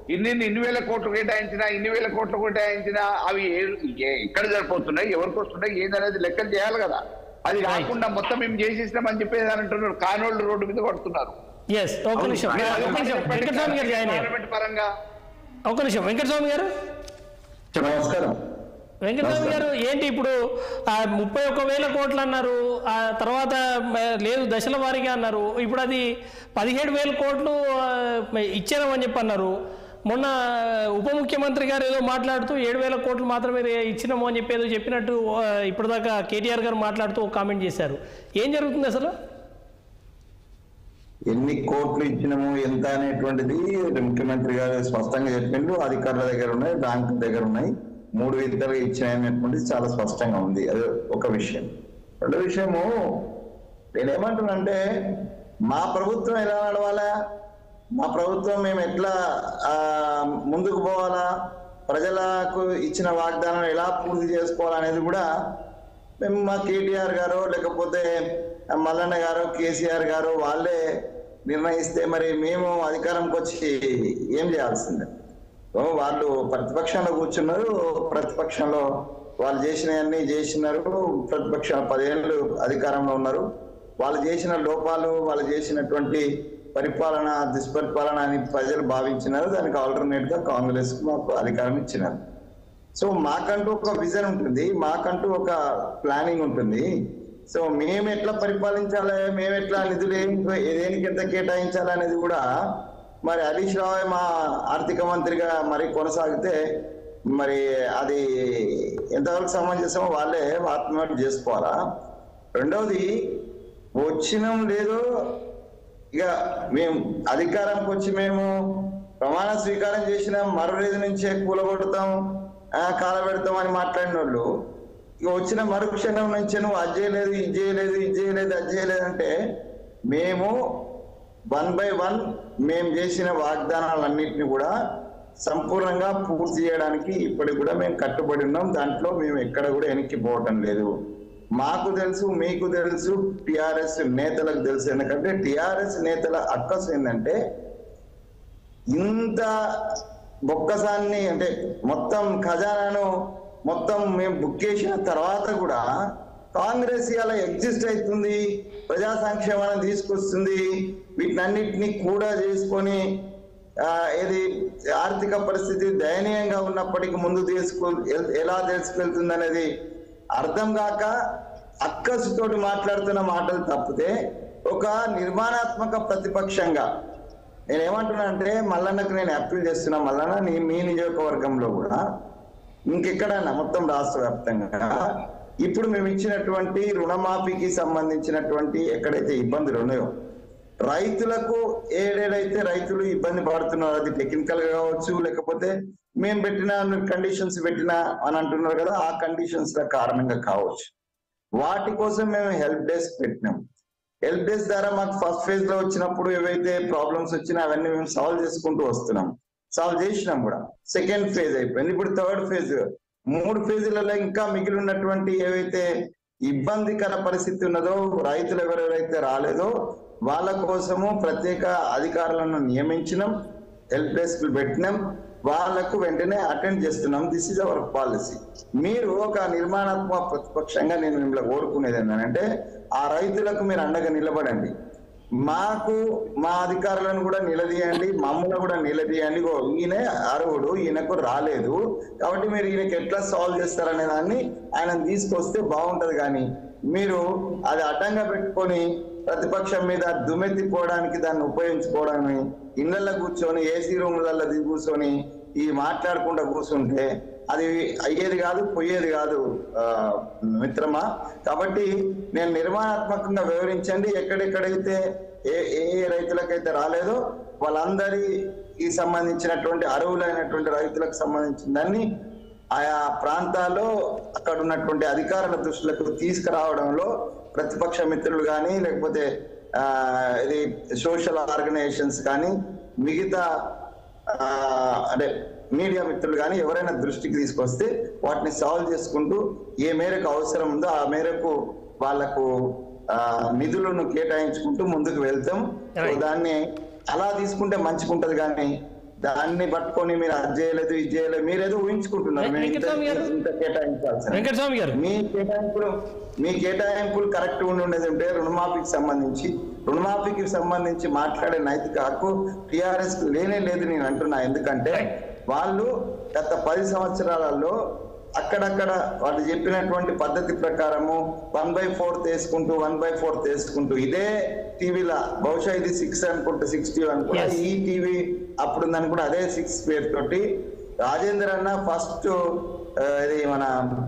ఇన్ని ఇన్ని వేల కోట్లు కేటాయించినా ఇన్ని వేల కోట్లు కేటాయించినా అవి ఏ- ఏ- ఎక్కడ సరిపోతున్నాయి ఎవరికి వస్తున్నాయి ఏందనేది లెక్కలు చేయాలి కదా అది కాకుండా మొత్తం మేము చేసేసినామని చెప్పేసి అని అంటున్నారు కానోళ్ళు రోడ్డు మీద పడుతున్నారు ఎస్ ఒక నిమిషం అది ఒక ఒకటి నిమిషం చెప్పండి, వెంకటస్వామి గారు జాయిన్ అయ్యారు గవర్నమెంట్ పరంగా ఒక నిమిషం వెంకటస్వామి గారు నమస్కారం వెంకటస్వామి గారు ఏంటి ఇప్పుడు ఆ ముప్పై ఒక్క వేల కోట్లు అన్నారు ఆ తర్వాత మ, లేదు దశల వారీగా అన్నారు ఇప్పుడు అది పదిహేడు వేల కోట్లు ఆ, ఇచ్చారని చెప్పి అన్నారు మొన్న ఉప ముఖ్యమంత్రి గారు ఏదో మాట్లాడుతూ ఏడు వేల కోట్లు మాత్రమే ఇచ్చినాము అని చెప్పి ఏదో చెప్పినట్టు ఆ, ఇప్పటిదాకా కేటీఆర్ గారు మాట్లాడుతూ ఒక కామెంట్ చేశారు ఏం జరుగుతుంది అసలు ఎన్ని కోట్లు ఇచ్చినాము ఎంత అనేటువంటిది ముఖ్యమంత్రి గారు స్పష్టంగా చెప్పిండు అధికారుల దగ్గర ఉన్నాయి బ్యాంకు దగ్గర ఉన్నాయి మూడు విధాలుగా ఇచ్చినాయనేటువంటిది చాలా స్పష్టంగా ఉంది అది ఒక విషయం రెండో విషయము నేనేమంటున్నానంటే మా ప్రభుత్వం ఎలా నడవాలా మా ప్రభుత్వం మేము ఎట్లా ఆ, ముందుకు పోవాలా ప్రజలకు ఇచ్చిన వాగ్దానం ఎలా పూర్తి చేసుకోవాలనేది కూడా మేము మా కేటీఆర్ గారు లేకపోతే మల్లన్న గారు కేసీఆర్ గారు వాళ్ళే నిర్ణయిస్తే మరి మేము అధికారంకి వచ్చి ఏం చేయాల్సిందే ఓ, వాళ్ళు ప్రతిపక్షంలో కూర్చున్నారు ప్రతిపక్షంలో వాళ్ళు చేసినవన్నీ చేసినారు ప్రతిపక్షం పదేళ్ళు అధికారంలో ఉన్నారు వాళ్ళు చేసిన లోపాలు వాళ్ళు చేసినటువంటి పరిపాలన దుష్పరిపాలన అని ప్రజలు భావించినారు దానికి ఆల్టర్నేట్ గా కాంగ్రెస్ కు మాకు అధికారం ఇచ్చినారు సో మాకంటూ ఒక విజన్ ఉంటుంది మాకంటూ ఒక ప్లానింగ్ ఉంటుంది సో మేము ఎట్లా పరిపాలించాలి మేము ఎట్లా నిధులు ఏం- దేనికి ఎంత కేటాయించాలి అనేది కూడా మరి హరీష్ రావు మా ఆర్థిక మంత్రిగా మరి కొనసాగితే మరి అది ఎంతవరకు సమంజసమో వాళ్ళే ఆత్మహత్య చేసుకోవాలా రెండవది వచ్చినాం లేదో ఇక మేము అధికారంకి వచ్చి మేము ప్రమాణ స్వీకారం చేసిన మరో రోజు నుంచే కూలగొడతాం ఆ, కాలబెడతాం అని మాట్లాడిన వాళ్ళు ఇక వచ్చిన మరుక్షణం నుంచి నువ్వు అది చేయలేదు ఇది చేయలేదు ఇది చేయలేదు అది చేయలేదు అంటే మేము వన్ బై వన్ మేము చేసిన వాగ్దానాలన్నింటినీ కూడా సంపూర్ణంగా పూర్తి చేయడానికి ఇప్పటికి కూడా మేము కట్టుబడి ఉన్నాం దాంట్లో మేము ఎక్కడ కూడా వెనక్కి పోవటం లేదు మాకు తెలుసు మీకు తెలుసు టిఆర్ఎస్ నేతలకు తెలుసు ఎందుకంటే టిఆర్ఎస్ నేతల అక్కసు ఏంటంటే ఇంత బొక్కసాన్ని అంటే మొత్తం ఖజానాను మొత్తం మేము బుక్ చేసిన తర్వాత కూడా కాంగ్రెస్ ఇలా ఎగ్జిస్ట్ అవుతుంది ప్రజా సంక్షేమాన్ని తీసుకొస్తుంది వీటినన్నిటినీ కూడా చేసుకొని ఆ, ఇది ఆర్థిక పరిస్థితి దయనీయంగా ఉన్నప్పటికీ ముందు తీసుకు ఎల్- ఎలా తీసుకెళ్తుంది అనేది అర్థం కాక అక్కసుతోటి మాట్లాడుతున్న మాటలు తప్పితే ఒక నిర్మాణాత్మక ప్రతిపక్షంగా నేను ఏమంటున్నా అంటే మల్లన్నకు నేను అప్పీల్ చేస్తున్నా మల్లన్న నీ మీ నియోజకవర్గంలో కూడా ఇంకెక్కడైనా మొత్తం రాష్ట్ర వ్యాప్తంగా ఇప్పుడు మేము ఇచ్చినటువంటి రుణమాఫీకి సంబంధించినటువంటి ఎక్కడైతే ఇబ్బందులు ఉన్నాయో రైతులకు ఏడేడైతే రైతులు ఇబ్బంది పడుతున్నారు అది టెక్నికల్ గా కావచ్చు లేకపోతే మేము పెట్టిన కండిషన్స్ పెట్టినా అని అంటున్నారు కదా ఆ కండిషన్స్ కారణంగా కావచ్చు వాటి కోసం మేము హెల్ప్ డెస్క్ పెట్టినాం హెల్ప్ డెస్క్ ద్వారా మాకు ఫస్ట్ ఫేజ్ లో వచ్చినప్పుడు ఏవైతే ప్రాబ్లమ్స్ వచ్చినా అవన్నీ మేము సాల్వ్ చేసుకుంటూ వస్తున్నాం సాల్వ్ చేసినాం కూడా సెకండ్ ఫేజ్ అయిపోయింది ఇప్పుడు థర్డ్ ఫేజ్ మూడు ఫేజులలో ఇంకా మిగిలి ఉన్నటువంటి ఏవైతే ఇబ్బందికర పరిస్థితి ఉన్నదో రైతులు ఎవరెవరైతే రాలేదో వాళ్ళ కోసము ప్రత్యేక అధికారులను నియమించినాం హెల్ప్ డెస్క్ పెట్టినాం వాళ్ళకు వెంటనే అటెండ్ చేస్తున్నాం దిస్ ఇస్ అవర్ పాలసీ మీరు ఒక నిర్మాణాత్మక ప్రతిపక్షంగా నేను మిమ్మల్ని కోరుకునేది ఏంటంటే ఆ రైతులకు మీరు అండగా నిలబడండి మాకు మా అధికారులను కూడా నిలదీయండి మమ్మల్ని కూడా నిలదీయండి ఇగో ఈయన అర్హుడు ఈయనకు రాలేదు కాబట్టి మీరు ఈయనకి ఎట్లా సాల్వ్ చేస్తారనే దాన్ని ఆయన తీసుకొస్తే బాగుంటది కానీ మీరు అది అడ్డంగా పెట్టుకొని ప్రతిపక్షం మీద దుమ్మెత్తిపోవడానికి దాన్ని ఉపయోగించుకోవడానికి ఇళ్లలో కూర్చొని ఏసీ రూమ్లలో దిగి కూర్చొని ఈ మాట్లాడకుండా కూర్చుంటే అది అయ్యేది కాదు పోయేది కాదు ఆ, మిత్రమా కాబట్టి నేను నిర్మాణాత్మకంగా వివరించండి ఎక్కడెక్కడైతే ఏ ఏ ఏ రైతులకైతే రాలేదో వాళ్ళందరికి సంబంధించినటువంటి అర్హులైనటువంటి రైతులకు సంబంధించిన దాన్ని ఆయా ప్రాంతాల్లో అక్కడ ఉన్నటువంటి అధికారుల దృష్టిలకు తీసుకురావడంలో ప్రతిపక్ష మిత్రులు కానీ లేకపోతే ఆ, ఇది సోషల్ ఆర్గనైజేషన్స్ కానీ మిగతా ఆ, అంటే మీడియా మిత్రులు కానీ ఎవరైనా దృష్టికి తీసుకొస్తే వాటిని సాల్వ్ చేసుకుంటూ ఏ మేరకు అవసరం ఉందో ఆ మేరకు వాళ్లకు ఆ, నిధులను కేటాయించుకుంటూ ముందుకు వెళ్తాం సో Right. దాన్ని అలా తీసుకుంటే మంచిగుంటది కానీ దాన్ని పట్టుకొని మీరు అది చేయలేదు ఇది చేయలేదు మీరేదో ఊహించుకుంటున్నారు మేము ఇంత- వెంకటస్వామి గారు? ఇంత కేటాయించాల్సిన వెంకటస్వామి గారు మీ కేటాయింపులు మీ కేటాయింపులు కరెక్ట్ ఉండి ఉండేది ఉంటే రుణమాఫీకి సంబంధించి రుణమాఫీకి సంబంధించి మాట్లాడే నైతిక హక్కు టిఆర్ఎస్ లేనే లేదు నేను అంటున్నా ఎందుకంటే వాళ్ళు గత పది సంవత్సరాలలో అక్కడక్కడ వాళ్ళు చెప్పినటువంటి పద్ధతి ప్రకారము వన్ బై ఫోర్ తీసుకుంటూ వన్ బై ఫోర్ తీసుకుంటూ ఇదే టీవీలో బహుశా ఇది సిక్స్ అనుకుంటే సిక్స్టీ అనుకుంటా Yes. ఈ టీవీ అప్పుడుందని కూడా అదే సిక్స్ పేరు తోటి రాజేంద్ర అన్న ఫస్ట్ ఇది మన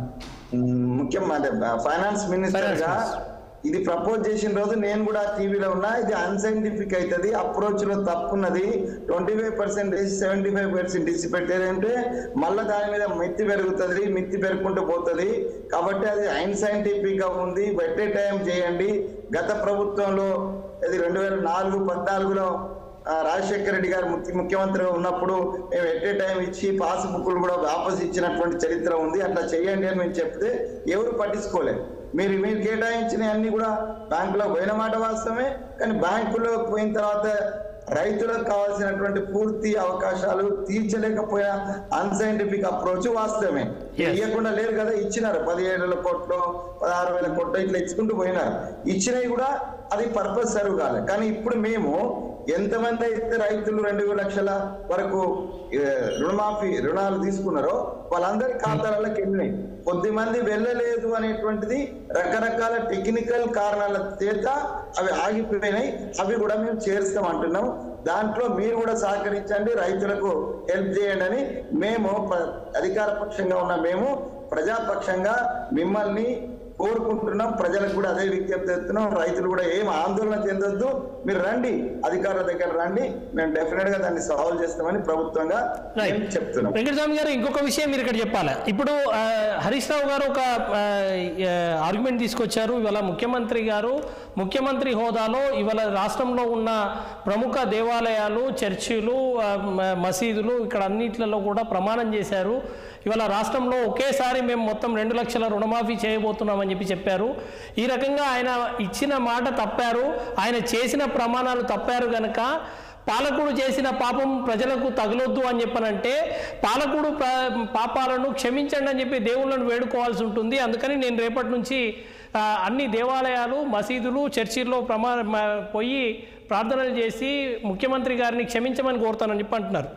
మ్, ముఖ్యం అంటే ఫైనాన్స్ మినిస్టర్ గా Finance ఇది ప్రపోజ్ చేసిన రోజు నేను కూడా టీవీలో ఉన్నా ఇది అన్సైంటిఫిక్ అవుతుంది అప్రోచ్ లో తప్పున్నది twenty five percent seventy five percent ఇచ్చి పెట్టారంటే మళ్ళీ దాని మీద మిత్తి పెరుగుతుంది మిత్తి పెరుగుకుంటూ పోతుంది కాబట్టి అది అన్సైంటిఫిక్ గా ఉంది పెట్టే టైం చేయండి గత ప్రభుత్వంలో ఇది రెండు వేల నాలుగు పద్నాలుగులో ఆ, రాజశేఖర రెడ్డి గారు ముఖ్య ముఖ్యమంత్రిగా ఉన్నప్పుడు మేము ఎట్ ఏ టైం ఇచ్చి పాస్ బుక్లు కూడా వాపస్ ఇచ్చినటువంటి చరిత్ర ఉంది అట్లా చేయండి అని మేము చెప్తే ఎవరు పట్టించుకోలేదు మీరు మీరు కేటాయించిన అన్ని కూడా బ్యాంకులో పోయిన మాట వాస్తవమే కానీ బ్యాంకులో పోయిన తర్వాత రైతులకు కావాల్సినటువంటి పూర్తి అవకాశాలు తీర్చలేకపోయిన అన్సైంటిఫిక్ అప్రోచ్ వాస్తవమే Yes. ఇవ్వకుండా లేరు కదా ఇచ్చినారు పదిహేడు వేల కోట్లు పదహారు వేల కోట్లు ఇట్లా ఇచ్చుకుంటూ పోయినారు ఇచ్చినవి కూడా అది పర్పస్ సర్వ్ కాలేదు కానీ ఇప్పుడు మేము ఎంతమంది అయితే రైతులు రెండు లక్షల వరకు ఏ, రుణమాఫీ రుణాలు తీసుకున్నారో వాళ్ళందరి ఖాతాలలోకి వెళ్ళినాయి కొద్ది మంది వెళ్ళలేదు అనేటువంటిది రకరకాల టెక్నికల్ కారణాల చేత అవి ఆగిపోయినాయి అవి కూడా మేము చేరుస్తాం అంటున్నాం దాంట్లో మీరు కూడా సహకరించండి రైతులకు హెల్ప్ చేయండి అని మేము ప్ర- అధికార పక్షంగా ఉన్న మేము ప్రజాపక్షంగా మిమ్మల్ని కోరుకుంటున్నాం ప్రజలకు కూడా అదే విజ్ఞప్తి చేస్తున్నాం రైతులు కూడా ఏం ఆందోళన చెందొద్దు మీరు రండి అధికారుల దగ్గర రండి మేము డెఫినెట్ గా దాన్ని సాల్వ్ చేస్తామని ప్రభుత్వంగా రైట్ మేము చెప్తున్నాం వెంకటస్వామి గారు ఇంకొక విషయం మీరు ఇక్కడ చెప్పాలి ఇప్పుడు ఆ, హరీష్ రావు గారు ఒక ఆర్గ్యుమెంట్ తీసుకొచ్చారు ఇవాళ ముఖ్యమంత్రి గారు ముఖ్యమంత్రి హోదాలో ఇవాళ రాష్ట్రంలో ఉన్న ప్రముఖ దేవాలయాలు చర్చిలు ఆ, మ- మసీదులు ఇక్కడ అన్నిట్లలో కూడా ప్రమాణం చేశారు ఇవాళ రాష్ట్రంలో ఒకేసారి మేము మొత్తం రెండు లక్షల రుణమాఫీ చేయబోతున్నామని చెప్పి చెప్పారు ఈ రకంగా ఆయన ఇచ్చిన మాట తప్పారు ఆయన చేసిన ప్రమాణాలు తప్పారు గనక పాలకుడు చేసిన పాపం ప్రజలకు తగలొద్దు అని చెప్పనంటే పాలకుడు ప- పాపాలను క్షమించండి అని చెప్పి దేవుళ్ళను వేడుకోవాల్సి ఉంటుంది అందుకని నేను రేపటి నుంచి ఆ, అన్ని దేవాలయాలు మసీదులు చర్చిల్లో ప్రమా మ- పోయి ప్రార్థనలు చేసి ముఖ్యమంత్రి గారిని క్షమించమని కోరుతానని చెప్పి అంటున్నారు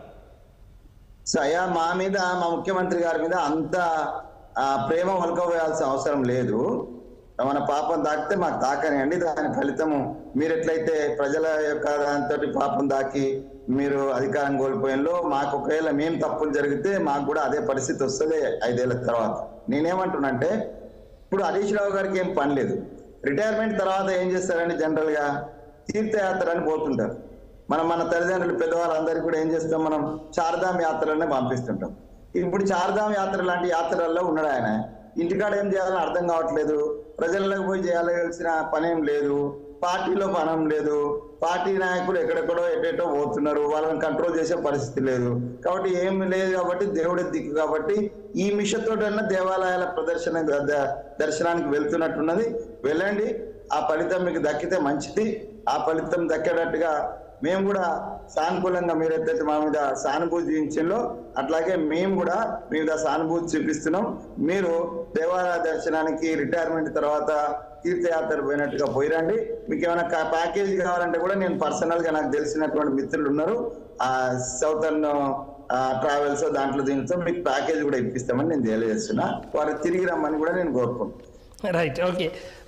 సో అయ్యా మా మీద మా ముఖ్యమంత్రి గారి మీద అంత ఆ, ప్రేమ వలకపోయాల్సిన అవసరం లేదు మన పాపం దాకితే మాకు తాకనియండి దాని ఫలితము మీరు ఎట్లయితే ప్రజల యొక్క దాంతో పాపం దాకి మీరు అధికారం కోల్పోయినలో మాకు ఒకవేళ మేము తప్పులు జరిగితే మాకు కూడా అదే పరిస్థితి వస్తుంది ఐదేళ్ల తర్వాత నేనేమంటున్నానంటే ఇప్పుడు హరీష్ రావు గారికి ఏం పని లేదు రిటైర్మెంట్ తర్వాత ఏం చేస్తారండి జనరల్ గా తీర్థయాత్ర అని పోతుంటారు మనం మన తల్లిదండ్రులు పెద్దవాళ్ళందరికీ కూడా ఏం చేస్తాం మనం చార్ధామ్ యాత్రలనే పంపిస్తుంటాం ఇప్పుడు చార్ధామ్ యాత్ర లాంటి యాత్రల్లో ఉన్నాడు ఆయన ఇంటికాడ ఏం చేయాలని అర్థం కావట్లేదు ప్రజలకు పోయి చేయాల్సిన పనేం లేదు పార్టీలో పనం లేదు పార్టీ నాయకులు ఎక్కడెక్కడో ఎటెటో పోతున్నారు వాళ్ళని కంట్రోల్ చేసే పరిస్థితి లేదు కాబట్టి ఏం లేదు కాబట్టి దేవుడి దిక్కు కాబట్టి ఈ మిషతోటన్నా దేవాలయాల ప్రదర్శన ద- దర్శనానికి వెళ్తున్నట్టున్నది వెళ్ళండి ఆ ఫలితం మీకు దక్కితే మంచిది ఆ ఫలితం దక్కేటట్టుగా మేము కూడా సానుకూలంగా మీరు ఎత్తైతే మా మీద సానుభూతి చూపించిందో అట్లాగే మేము కూడా మీ మీద సానుభూతి చూపిస్తున్నాం మీరు దేవాలయ దర్శనానికి రిటైర్మెంట్ తర్వాత తీర్థయాత్ర పోయినట్టుగా పోయిరండి మీకు ఏమైనా కా- ప్యాకేజీ కావాలంటే కూడా నేను పర్సనల్ గా నాకు తెలిసినటువంటి మిత్రులు ఉన్నారు ఆ సౌతర్న్ ట్రావెల్స్ దాంట్లో దీంతో మీకు ప్యాకేజ్ కూడా ఇప్పిస్తామని నేను తెలియజేస్తున్నా వారు తిరిగి రమ్మని కూడా నేను కోరుకుంటున్నాను రైట్ ఓకే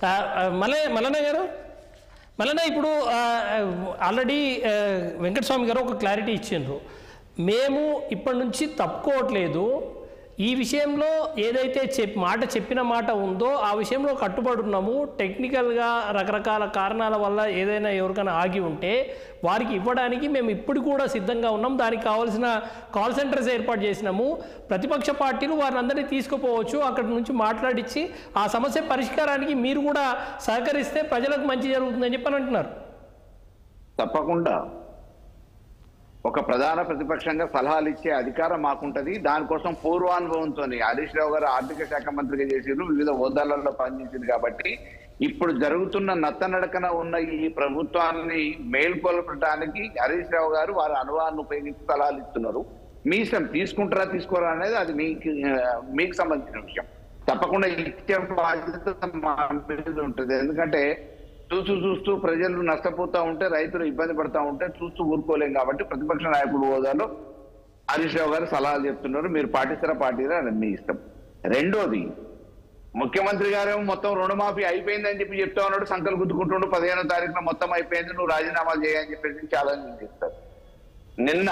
మల మల్లన్న గారు మల్లన్న ఇప్పుడు ఆల్రెడీ వెంకటస్వామి గారు ఒక క్లారిటీ ఇచ్చిండ్రు మేము ఇప్పటి నుంచి తప్పుకోవట్లేదు ఈ విషయంలో ఏదైతే చెప్ మాట చెప్పిన మాట ఉందో ఆ విషయంలో కట్టుబడి ఉన్నాము టెక్నికల్గా రకరకాల కారణాల వల్ల ఏదైనా ఎవరికైనా ఆగి ఉంటే వారికి ఇవ్వడానికి మేము ఇప్పుడు కూడా సిద్ధంగా ఉన్నాం దానికి కావాల్సిన కాల్ సెంటర్స్ ఏర్పాటు చేసినాము ప్రతిపక్ష పార్టీలు వారిని అందరినీ తీసుకుపోవచ్చు అక్కడి నుంచి మాట్లాడించి ఆ సమస్య పరిష్కారానికి మీరు కూడా సహకరిస్తే ప్రజలకు మంచి జరుగుతుందని చెప్పని అంటున్నారు తప్పకుండా ఒక ప్రధాన ప్రతిపక్షంగా సలహాలు ఇచ్చే అధికారం మాకుంటది దానికోసం పూర్వానుభవంతో హరీష్ రావు గారు ఆర్థిక శాఖ మంత్రిగా చేసిరు వివిధ హోదాలలో పనిచేసింది కాబట్టి ఇప్పుడు జరుగుతున్న నత్తనడకన ఉన్న ఈ ప్రభుత్వాన్ని మేల్కొల్పడానికి హరీష్ రావు గారు వారి అనుభవాన్ని ఉపయోగించి సలహాలు ఇస్తున్నారు మీ ఇష్టం తీసుకుంటారా తీసుకోరా అనేది అది మీకు ఆ, మీకు సంబంధించిన విషయం తప్పకుండా ఇచ్చే బాధ్యత మా మీద ఉంటుంది ఎందుకంటే చూస్తూ చూస్తూ ప్రజలు నష్టపోతా ఉంటే రైతులు ఇబ్బంది పడతా ఉంటే చూస్తూ ఊరుకోలేం కాబట్టి ప్రతిపక్ష నాయకుడు హోదాలో హరీష్ రావు గారు సలహాలు చెప్తున్నారు మీరు పాటిస్తారా పాటిస్తారా అది మీ ఇష్టం రెండోది ముఖ్యమంత్రి గారేమో మొత్తం రుణమాఫీ అయిపోయిందని చెప్పి చెప్తా ఉన్నాడు సంకల్ గుద్దుకుంటుండు పదిహేనో తారీఖున మొత్తం అయిపోయింది నువ్వు రాజీనామా చేయని చెప్పేసి ఛాలెంజ్ చేస్తారు నిన్న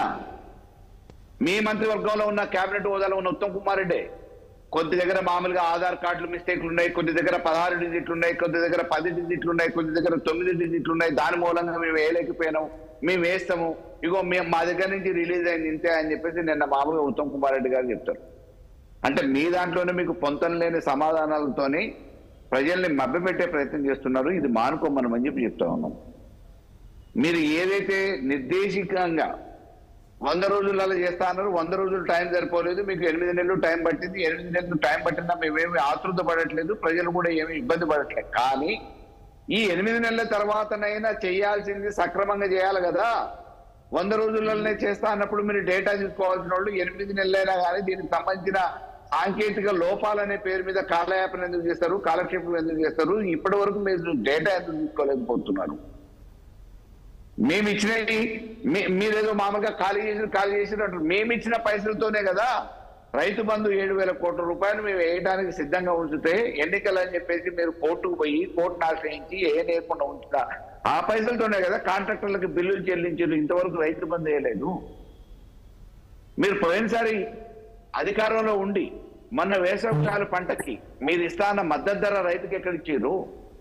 మీ మంత్రివర్గంలో ఉన్న కేబినెట్ హోదాలో ఉన్న ఉత్తమ్ కుమార్ రెడ్డి కొద్ది దగ్గర మామూలుగా ఆధార్ కార్డులు మిస్టేక్లు ఉన్నాయి కొద్ది దగ్గర పదహారు డిజిట్లు ఉన్నాయి కొద్ది దగ్గర పది డిజిట్లు ఉన్నాయి కొద్ది దగ్గర తొమ్మిది డిజిట్లు ఉన్నాయి దాని మూలంగా మేము వేయలేకపోయినాం మేము వేస్తాము ఇగో మేము మా దగ్గర నుంచి రిలీజ్ అయింది ఇంతే అని చెప్పేసి నిన్న మామూలుగా ఉత్తమ్ కుమార్ రెడ్డి గారు చెప్తారు అంటే మీ దాంట్లోనే మీకు పొంతం లేని సమాధానాలతోని ప్రజల్ని మభ్యపెట్టే ప్రయత్నం చేస్తున్నారు ఇది మానుకోమని చెప్పి చెప్తా ఉన్నాం మీరు ఏదైతే నిర్దేశికంగా వంద రోజులలో చేస్తా అన్నారు వంద రోజులు టైం సరిపోలేదు మీకు ఎనిమిది నెలలు టైం పట్టింది ఎనిమిది నెలలు టైం పట్టినా మేమేమి ఆతృత పడట్లేదు ప్రజలు కూడా ఏమి ఇబ్బంది పడట్లేదు కానీ ఈ ఎనిమిది నెలల తర్వాతనైనా చేయాల్సింది సక్రమంగా చేయాలి కదా వంద రోజులలోనే చేస్తా అన్నప్పుడు మీరు డేటా తీసుకోవాల్సిన వాళ్ళు ఎనిమిది నెలలైనా కానీ దీనికి సంబంధించిన సాంకేతిక లోపాలనే పేరు మీద కాలయాపన ఎందుకు చేస్తారు కాలక్షేపం ఎందుకు చేస్తారు ఇప్పటి వరకు మీరు డేటా ఎందుకు తీసుకోలేకపోతున్నారు మేము ఇచ్చినవి మీ- మీరేదో మామూలుగా ఖాళీ చేసి ఖాళీ చేసినట్టు మేము ఇచ్చిన పైసలతోనే కదా రైతు బంధు ఏడు వేల కోట్ల రూపాయలు మేము వేయడానికి సిద్ధంగా ఉంచితే ఎన్నికలు అని చెప్పేసి మీరు కోర్టుకు పోయి కోర్టును ఆశ్రయించి ఏ లేకుండా ఉంచుతా ఆ పైసలతోనే కదా కాంట్రాక్టర్లకు బిల్లులు చెల్లించారు ఇంతవరకు రైతు బంధు వేయలేదు మీరు పోయినసారి అధికారంలో ఉండి మొన్న వేసవకాల పంటకి మీరు ఇస్తాన్న మద్దతు ధర రైతుకి ఎక్కడ ఇచ్చారు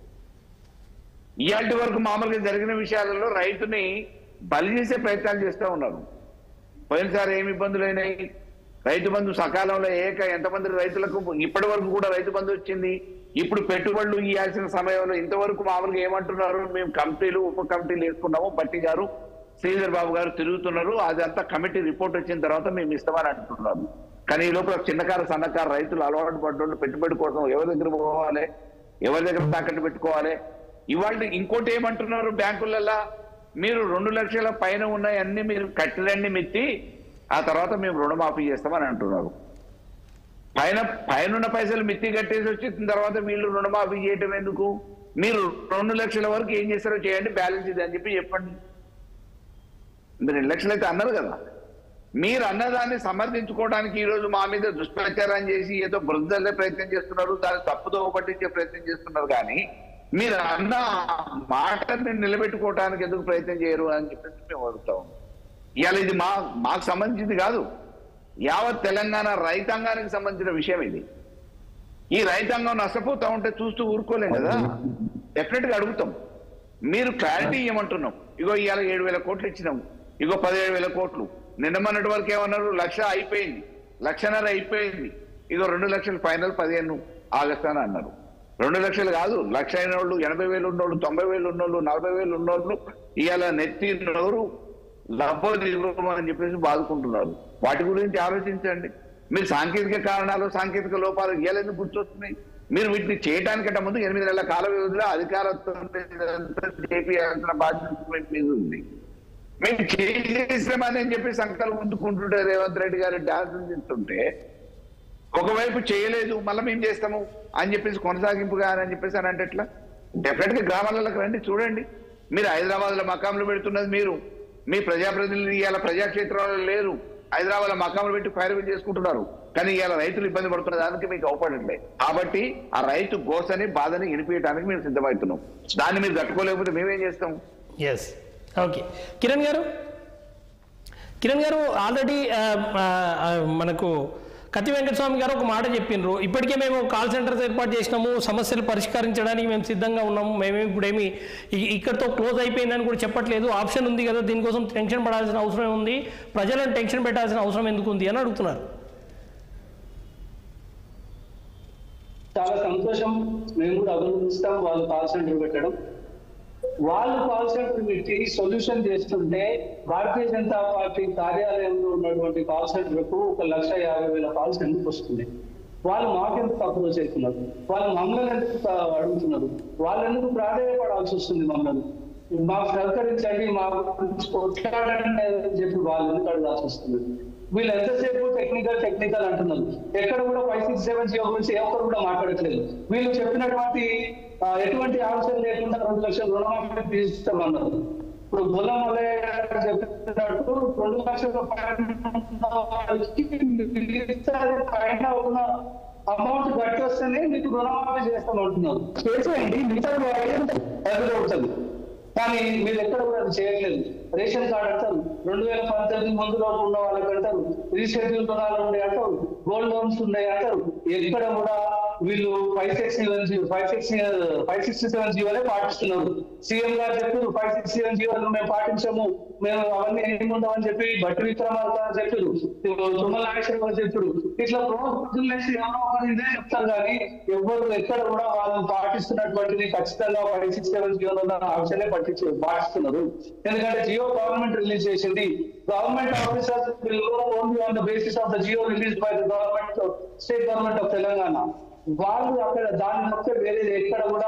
ఇయాటి వరకు మామూలుగా జరిగిన విషయాలలో రైతుని బలి చేసే ప్రయత్నాలు చేస్తూ ఉన్నారు పోయినసారి ఏమి ఇబ్బందులు అయినాయి రైతు బంధు సకాలంలో ఏక ఎంతమంది రైతులకు ఇప్పటి వరకు కూడా రైతు బంధు వచ్చింది ఇప్పుడు పెట్టుబడులు ఇవ్వాల్సిన సమయంలో ఇంతవరకు మామూలుగా ఏమంటున్నారు మేము కమిటీలు ఉప కమిటీలు వేసుకున్నాము బట్టి గారు శ్రీధర్ బాబు గారు తిరుగుతున్నారు అదంతా కమిటీ రిపోర్ట్ వచ్చిన తర్వాత మేము ఇస్తామని అంటున్నారు కానీ ఈ లోపల చిన్నకారు సన్నకారు రైతులు అలవాటు పడ్డోళ్ళు పెట్టుబడి కోసం ఎవరి దగ్గర పోవాలి ఎవరి దగ్గర తాకట్టు పెట్టుకోవాలి ఇవాళ ఇంకోటి ఏమంటున్నారు బ్యాంకులలో మీరు రెండు లక్షల పైన ఉన్నాయి అన్ని మీరు కట్టిరండి మెత్తి ఆ తర్వాత మేము రుణమాఫీ చేస్తామని అంటున్నారు పైన పైన పైసలు మిత్తి కట్టేసి వచ్చిన తర్వాత వీళ్ళు రుణమాఫీ చేయటం ఎందుకు మీరు రెండు లక్షల వరకు ఏం చేస్తారో చేయండి బ్యాలెన్స్ ఇది అని చెప్పి చెప్పండి మీరు రెండు లక్షలు అయితే అన్నారు కదా మీరు అన్నదాన్ని సమర్థించుకోవడానికి ఈ రోజు మా మీద దుష్ప్రచారం చేసి ఏదో బృందల్లే ప్రయత్నం చేస్తున్నారు దాన్ని తప్పుదో పట్టించే ప్రయత్నం చేస్తున్నారు కానీ మీరు అన్న మాటని నిలబెట్టుకోవడానికి ఎందుకు ప్రయత్నం చేయరు అని చెప్పేసి మేము అడుగుతా ఉన్నాం ఇవాళ ఇది మా మాకు సంబంధించింది కాదు యావత్ తెలంగాణ రైతాంగానికి సంబంధించిన విషయం ఇది ఈ రైతాంగం నష్టపోతా ఉంటే చూస్తూ ఊరుకోలేం కదా డెఫినెట్ గా అడుగుతాం మీరు క్లారిటీ ఇవ్వమంటున్నాం ఇగో ఇవాళ ఏడు వేల కోట్లు ఇచ్చినాం ఇగో పదిహేడు వేల కోట్లు నిన్న మొన్నటి వరకు ఏమన్నారు లక్ష అయిపోయింది లక్షన్నర అయిపోయింది ఇగో రెండు లక్షలు ఫైనల్ పదిహేను ఆగస్టు అని అన్నారు రెండు లక్షలు కాదు లక్ష అయిన వాళ్ళు ఎనభై వేలు ఉన్నోళ్ళు తొంభై వేలు ఉన్నోళ్ళు నలభై వేలు ఉన్నోళ్ళు ఇవాళ నెత్తి నోరు లబ్బో దిగుమని చెప్పేసి బాదుకుంటున్నారు వాటి గురించి ఆలోచించండి మీరు సాంకేతిక కారణాలు సాంకేతిక లోపాలు ఇవ్వాలని గుర్తొస్తున్నాయి మీరు వీటిని చేయడానికంటే ముందు ఎనిమిది నెలల కాల వ్యవధిలో అధికారంతో చేయాల్సిన బాధ్యత మీ మీద ఉంది మేము చేసామని అని చెప్పి సంకల్పం ముందుకుంటుంటే రేవంత్ రెడ్డి గారు డాన్స్ చేస్తుంటే ఒకవైపు చేయలేదు మళ్ళీ మేము చేస్తాము అని చెప్పేసి కొనసాగింపుగా అని చెప్పేసి అని అంటే ఎట్లా డెఫినెట్ గా గ్రామాలకు రండి చూడండి మీరు హైదరాబాద్ లో మకాంలు పెడుతున్నది మీరు మీ ప్రజాప్రతినిధులు ఇవాళ ప్రజాక్షేత్రాల్లో లేరు హైదరాబాద్ లో మకాంలు పెట్టి ఫైర్ చేసుకుంటున్నారు కానీ ఇవాళ రైతులు ఇబ్బంది పడుతున్న దానికి మీకు అవపడట్లేదు కాబట్టి ఆ రైతు గోసని బాధని వినిపించడానికి మేము సిద్ధమవుతున్నాం దాన్ని మీరు తట్టుకోలేకపోతే మేమేం చేస్తాం ఎస్ ఓకే కిరణ్ గారు కిరణ్ గారు ఆల్రెడీ మనకు కత్తి వెంకటస్వామి గారు ఒక మాట చెప్పిండ్రు ఇప్పటికే మేము కాల్ సెంటర్స్ ఏర్పాటు చేసినాము సమస్యలు పరిష్కరించడానికి మేము సిద్ధంగా ఉన్నాము మేమేమి ఇప్పుడేమి ఇ- ఇక్కడితో క్లోజ్ అయిపోయిందని కూడా చెప్పట్లేదు ఆప్షన్ ఉంది కదా దీనికోసం టెన్షన్ పడాల్సిన అవసరం ఉంది ప్రజలను టెన్షన్ పెట్టాల్సిన అవసరం ఎందుకు ఉంది అని అడుగుతున్నారు చాలా సంతోషం మేము కూడా అభినందిస్తాం వాళ్ళు కాల్ సెంటర్ పెట్టడం వాళ్ళు కాల్ సెంటర్ పెట్టి సొల్యూషన్ చేస్తుంటే భారతీయ జనతా పార్టీ కార్యాలయంలో ఉన్నటువంటి కాల్ సెంటర్ కు ఒక లక్ష యాభై వేల కాల్స్ ఎందుకు వస్తుంది వాళ్ళు మాకెందుకు అప్రోచ్ అవుతున్నారు వాళ్ళు మమ్మల్ని ఎందుకు త- అడుగుతున్నారు వాళ్ళు ఎందుకు ప్రాధాన్యపడాల్సి వస్తుంది మమ్మల్ని మాకు సహకరించండి మా గురించి కొట్లాడండి అని చెప్పి వాళ్ళు ఎందుకు అడగాల్సి వస్తుంది వీళ్ళు ఎంతసేపు టెక్నికల్ టెక్నికల్ అంటున్నారు ఎక్కడ కూడా ఫైవ్ సిక్స్ సెవెన్ జియో గురించి ఏ ఒక్కరు కూడా మాట్లాడట్లేదు వీళ్ళు చెప్పినటువంటి ఆ, ఎటువంటి ఆలోచన లేకుండా రెండు లక్షల రుణమాఫీ తీస్తామన్నారు ఇప్పుడు బుల్ల మల్లయ్య గారు చెప్పినట్టు రెండు లక్షల పైన వాళ్ళకి మిగతాది పైన ఉన్న అమౌంట్ కట్టి వస్తేనే మీకు రుణమాఫీ చేస్తామంటున్నారు చేసేయండి మిగతా డబ్బులు అవుతుంది కానీ మీరు ఎక్కడ కూడా అది చేయట్లేదు రేషన్ కార్డు అంటారు రెండు వేల పంతొమ్మిది ముందులో ఉన్న వాళ్ళకి అంటారు రీషెడ్యూల్ రుణాలు ఉన్నాయి అంటారు గోల్డ్ లోన్స్ ఉన్నాయి అంటారు ఎక్కడ కూడా వీళ్ళు five six seven GO five six five sixty seven జీవోనే పాటిస్తున్నారు సీఎం గారు చెప్పారు ఫైవ్ సిక్స్ సెవెన్ జీవోలు మేము పాటించాము మేము అవన్నీ ఏముండవని చెప్పి బట్టి విక్రమార్క గారు చెప్పారు తుమ్మల నాగేశ్వర గారు చెప్పారు ఇట్లా రోజులు లేచి ఎవరో ఒకరు ఇదే చెప్తారు కానీ ఎవరు ఎక్కడ కూడా వాళ్ళు పాటిస్తున్నటువంటిది ఖచ్చితంగా ఫైవ్ సిక్స్ సెవెన్ జీవో ఆప్షనే పట్టించు పాటిస్తున్నారు ఎందుకంటే జియో గవర్నమెంట్ రిలీజ్ చేసింది government officers will only on the basis of the GO release by the government state government of Telangana వాళ్ళు అక్కడ దాని మొత్తం వేరేది ఎక్కడ కూడా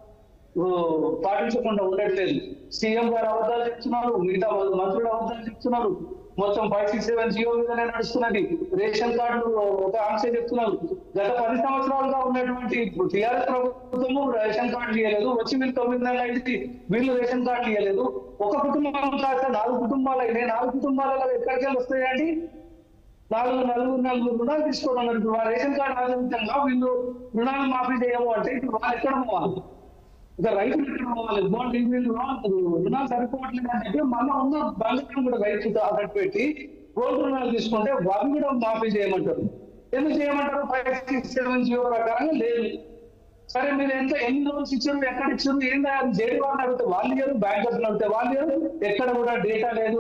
ఓ, పాటించకుండా ఉండట్లేదు సీఎం గారు అబద్ధాలు చెప్తున్నారు మిగతా మంత్రులు అబద్ధాలు చెప్తున్నారు మొత్తం ఫైవ్ సిక్స్ సెవెన్ జియో మీదనే నడుస్తున్నది రేషన్ కార్డు ఒక ఆంక్ష చెప్తున్నారు గత పది సంవత్సరాలుగా ఉన్నటువంటి టీఆర్ఎస్ ప్రభుత్వము రేషన్ కార్డు ఇవ్వలేదు వచ్చి వీళ్ళు తొమ్మిది నెలలు అయింది వీళ్ళు రేషన్ కార్డు ఇవ్వలేదు ఒక కుటుంబం కాస్త నాలుగు కుటుంబాలు అయినాయి నాలుగు కుటుంబాలలో ఎక్కడికి వెళ్ళి వస్తాయండి నాలుగు నలుగురు నలుగురు రుణాలు తీసుకోవడం ఇప్పుడు వాళ్ళ రేషన్ కార్డు ఆధారితంగా వీళ్ళు రుణాలు మాఫీ చేయము అంటే ఇప్పుడు వాళ్ళు ఎక్కడ పోవాలి ఇక రైతులు ఎక్కడ పోవాలి గోల్డ్ వీళ్ళు రుణాలు రుణాలు సరిపోవట్లేదు అని చెప్పి మన ఉన్న బంగారం కూడా రైతు తాకట్టు పెట్టి గోల్డ్ రుణాలు తీసుకుంటే వాళ్ళు కూడా మాఫీ చేయమంటారు ఎందుకు చేయమంటారు ఫైవ్ సిక్స్ సెవెన్ జీరో ప్రకారంగా లేదు సరే మీరు ఎంత ఎన్ని రోజులు ఇచ్చారు ఎక్కడ ఇచ్చారు ఏం కాదు జేడీ వాళ్ళని అడిగితే వాళ్ళు లేరు బ్యాంకర్స్ అడిగితే వాళ్ళు లేరు ఎక్కడ కూడా డేటా లేదు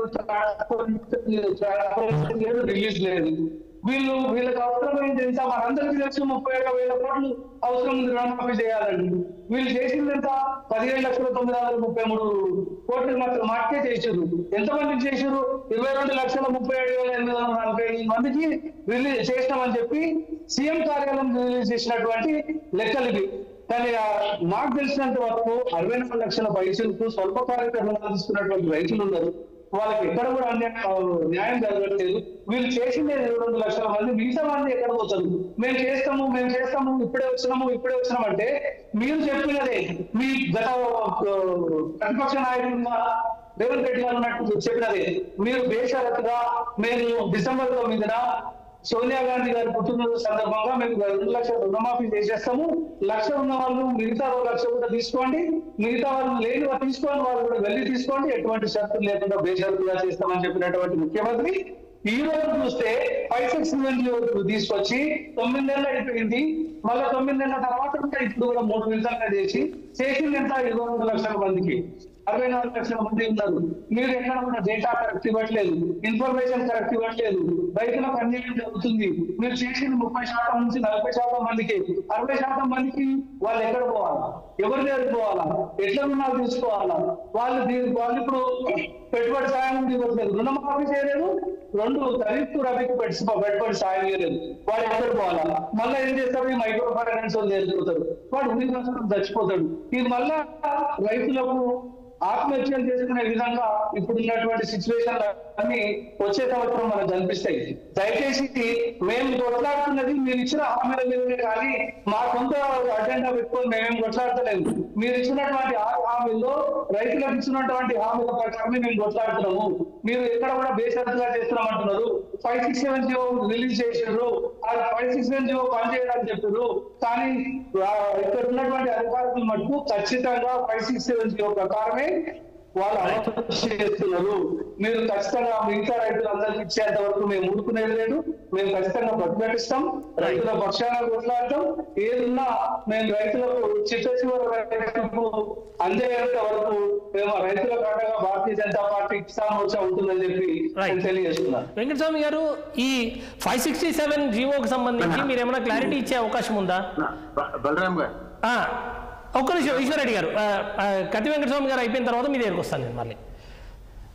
లేదు రిలీజ్ లేదు వీళ్ళు వీళ్ళకి అవసరం ఏంటి ఎంత మనందరికీ తెలుసు ముప్పై ఏడు వేల కోట్లు అవసరం ఉంది రుణమాఫీ చేయాలండి వీళ్ళు చేసింది ఎంత పదిహేడు లక్షల తొమ్మిది వందల ముప్పై మూడు కోట్లు మాత్రం మాకే చేసారు ఎంతమందికి చేసారు ఇరవై రెండు లక్షల ముప్పై ఏడు వేల ఎనిమిది వందల నలభై ఎనిమిది మందికి రిలీజ్ చేసినామని చెప్పి సీఎం కార్యాలయం రిలీజ్ చేసినటువంటి లెక్కలు ఇవి కానీ ఆ నాకు తెలిసినంత వరకు అరవై నాలుగు లక్షల పైసలకు స్వల్పకాలిక రుణాలు తీసుకున్నటువంటి రైతులు ఉన్నారు వాళ్ళకి ఎక్కడ కూడా అన్యాయం ఆ, న్యాయం జరగట్లేదు వీళ్ళు చేసిందే ఇరవై రెండు లక్షల మంది మిగతా మంది ఎక్కడ పోతారు మేము చేస్తాము మేము చేస్తాము ఇప్పుడే వచ్చినాము ఇప్పుడే వచ్చినాం అంటే మీరు చెప్పినదే మీ గత ఆ, ప్రతిపక్ష నాయకులు రేవంత్ రెడ్డి గారు ఉన్నట్టు చెప్పినదే మీరు బేషరతుగా మేము డిసెంబర్ తొమ్మిదిన సోనియా గాంధీ గారి పుట్టినరోజు సందర్భంగా మేము రెండు లక్షల రుణమాఫీ చేసేస్తాము లక్ష ఉన్న వాళ్ళు మిగతా ఒక లక్ష కూడా తీసుకోండి మిగతా వాళ్ళు లేని వాళ్ళు తీసుకోండి వాళ్ళు కూడా వెళ్ళి తీసుకోండి ఎటువంటి షరతులు లేకుండా బేషరతుగా చేస్తామని చెప్పినటువంటి ముఖ్యమంత్రి ఈ రోజు చూస్తే ఫైవ్ సిక్స్ మిలియన్ తీసుకొచ్చి తొమ్మిది నెలలు అయిపోయింది మళ్ళీ తొమ్మిది నెలల తర్వాత కూడా ఇప్పుడు కూడా మూడు విడతలుగా చేసి చేసింది ఎంత ఇరవై రెండు లక్షల మందికి అరవై నాలుగు లక్షల మంది ఉన్నారు మీరు ఎక్కడ కూడా డేటా కరెక్ట్ ఇవ్వట్లేదు ఇన్ఫర్మేషన్ కరెక్ట్ ఇవ్వట్లేదు రైతులకు అన్యాయం జరుగుతుంది మీరు చేసింది ముప్పై శాతం నుంచి నలభై శాతం మందికి అరవై శాతం మందికి వాళ్ళు ఎక్కడ పోవాలా ఎవరి దగ్గరికి పోవాలా ఎట్లా రుణాలు తీసుకోవాలా వాళ్ళు దీ- వాళ్ళు ఇప్పుడు పెట్టుబడి సాయం కూడా ఇవ్వట్లేదు రుణమాఫీ చేయలేదు రెండు ఖరీఫ్ రబీకి పెట్టి పెట్టుబడి సాయం చేయలేదు వాడు ఎక్కడ పోవాలా మళ్ళీ ఏం చేస్తారు ఈ మైక్రో ఫైనాన్స్ వాళ్ళు చేరుకుంటారు వాడు ఉన్ని నష్టం చచ్చిపోతాడు ఇది మళ్ళా రైతులకు ఆత్మహత్యలు చేసుకునే విధంగా ఇప్పుడు ఉన్నటువంటి సిచ్యువేషన్ అన్ని వచ్చే సంవత్సరం మనకు కనిపిస్తాయి దయచేసి మేము కొట్లాడుతున్నది మీరు ఇచ్చిన హామీల మీదనే కానీ మా సొంత అజెండా పెట్టుకొని మేమేం కొట్లాడతలేదు మీరు ఇచ్చినటువంటి ఆ హామీల్లో రైతులకు ఇచ్చినటువంటి హామీల ప్రకారమే మేము కొట్లాడుతున్నాము మీరు ఎక్కడ కూడా బేషరతుగా చేస్తున్నాం అంటున్నారు five six seven GO release చేసారు ఆ ఫైవ్ సిక్స్ సెవెన్ జీవో పనిచేయడానికి చెప్పారు కానీ ఆ, ఇక్కడ ఉన్నటువంటి అధికారులు మటుకు ఖచ్చితంగా ఫైవ్ సిక్స్ సెవెన్ జీవో ప్రకారమే వాళ్ళు అమలు చేస్తున్నారు మీరు ఖచ్చితంగా మిగతా రైతులందరికీ ఇచ్చేంత వరకు మేము ఊరుకునేది లేదు మేము ఖచ్చితంగా ప్రతిఘటిస్తాం రైతుల పక్షాన కొట్లాడతాం ఏదున్నా మేము రైతులకు చిట్ట చివరి రైతులకు అందేంత వరకు మేము ఆ రైతుల కారణంగా భారతీయ జనతా పార్టీ కిసాన్ మోర్చా ఉంటుందని చెప్పి నేను తెలియజేస్తున్నాను వెంకటస్వామి గారు ఈ ఫైవ్ సిక్స్టీ సెవెన్ జీవోకి సంబంధించి మీరు ఏమైనా క్లారిటీ ఇచ్చే అవకాశం ఉందా బ- బలరాం గారు ఆ, ఒక్క నిమిషం ఈశ్వరరెడ్డి గారు ఆ, ఆ, కత్తి వెంకటస్వామి గారు అయిపోయిన తర్వాత మీ దగ్గరికి వస్తాను నేను మళ్ళీ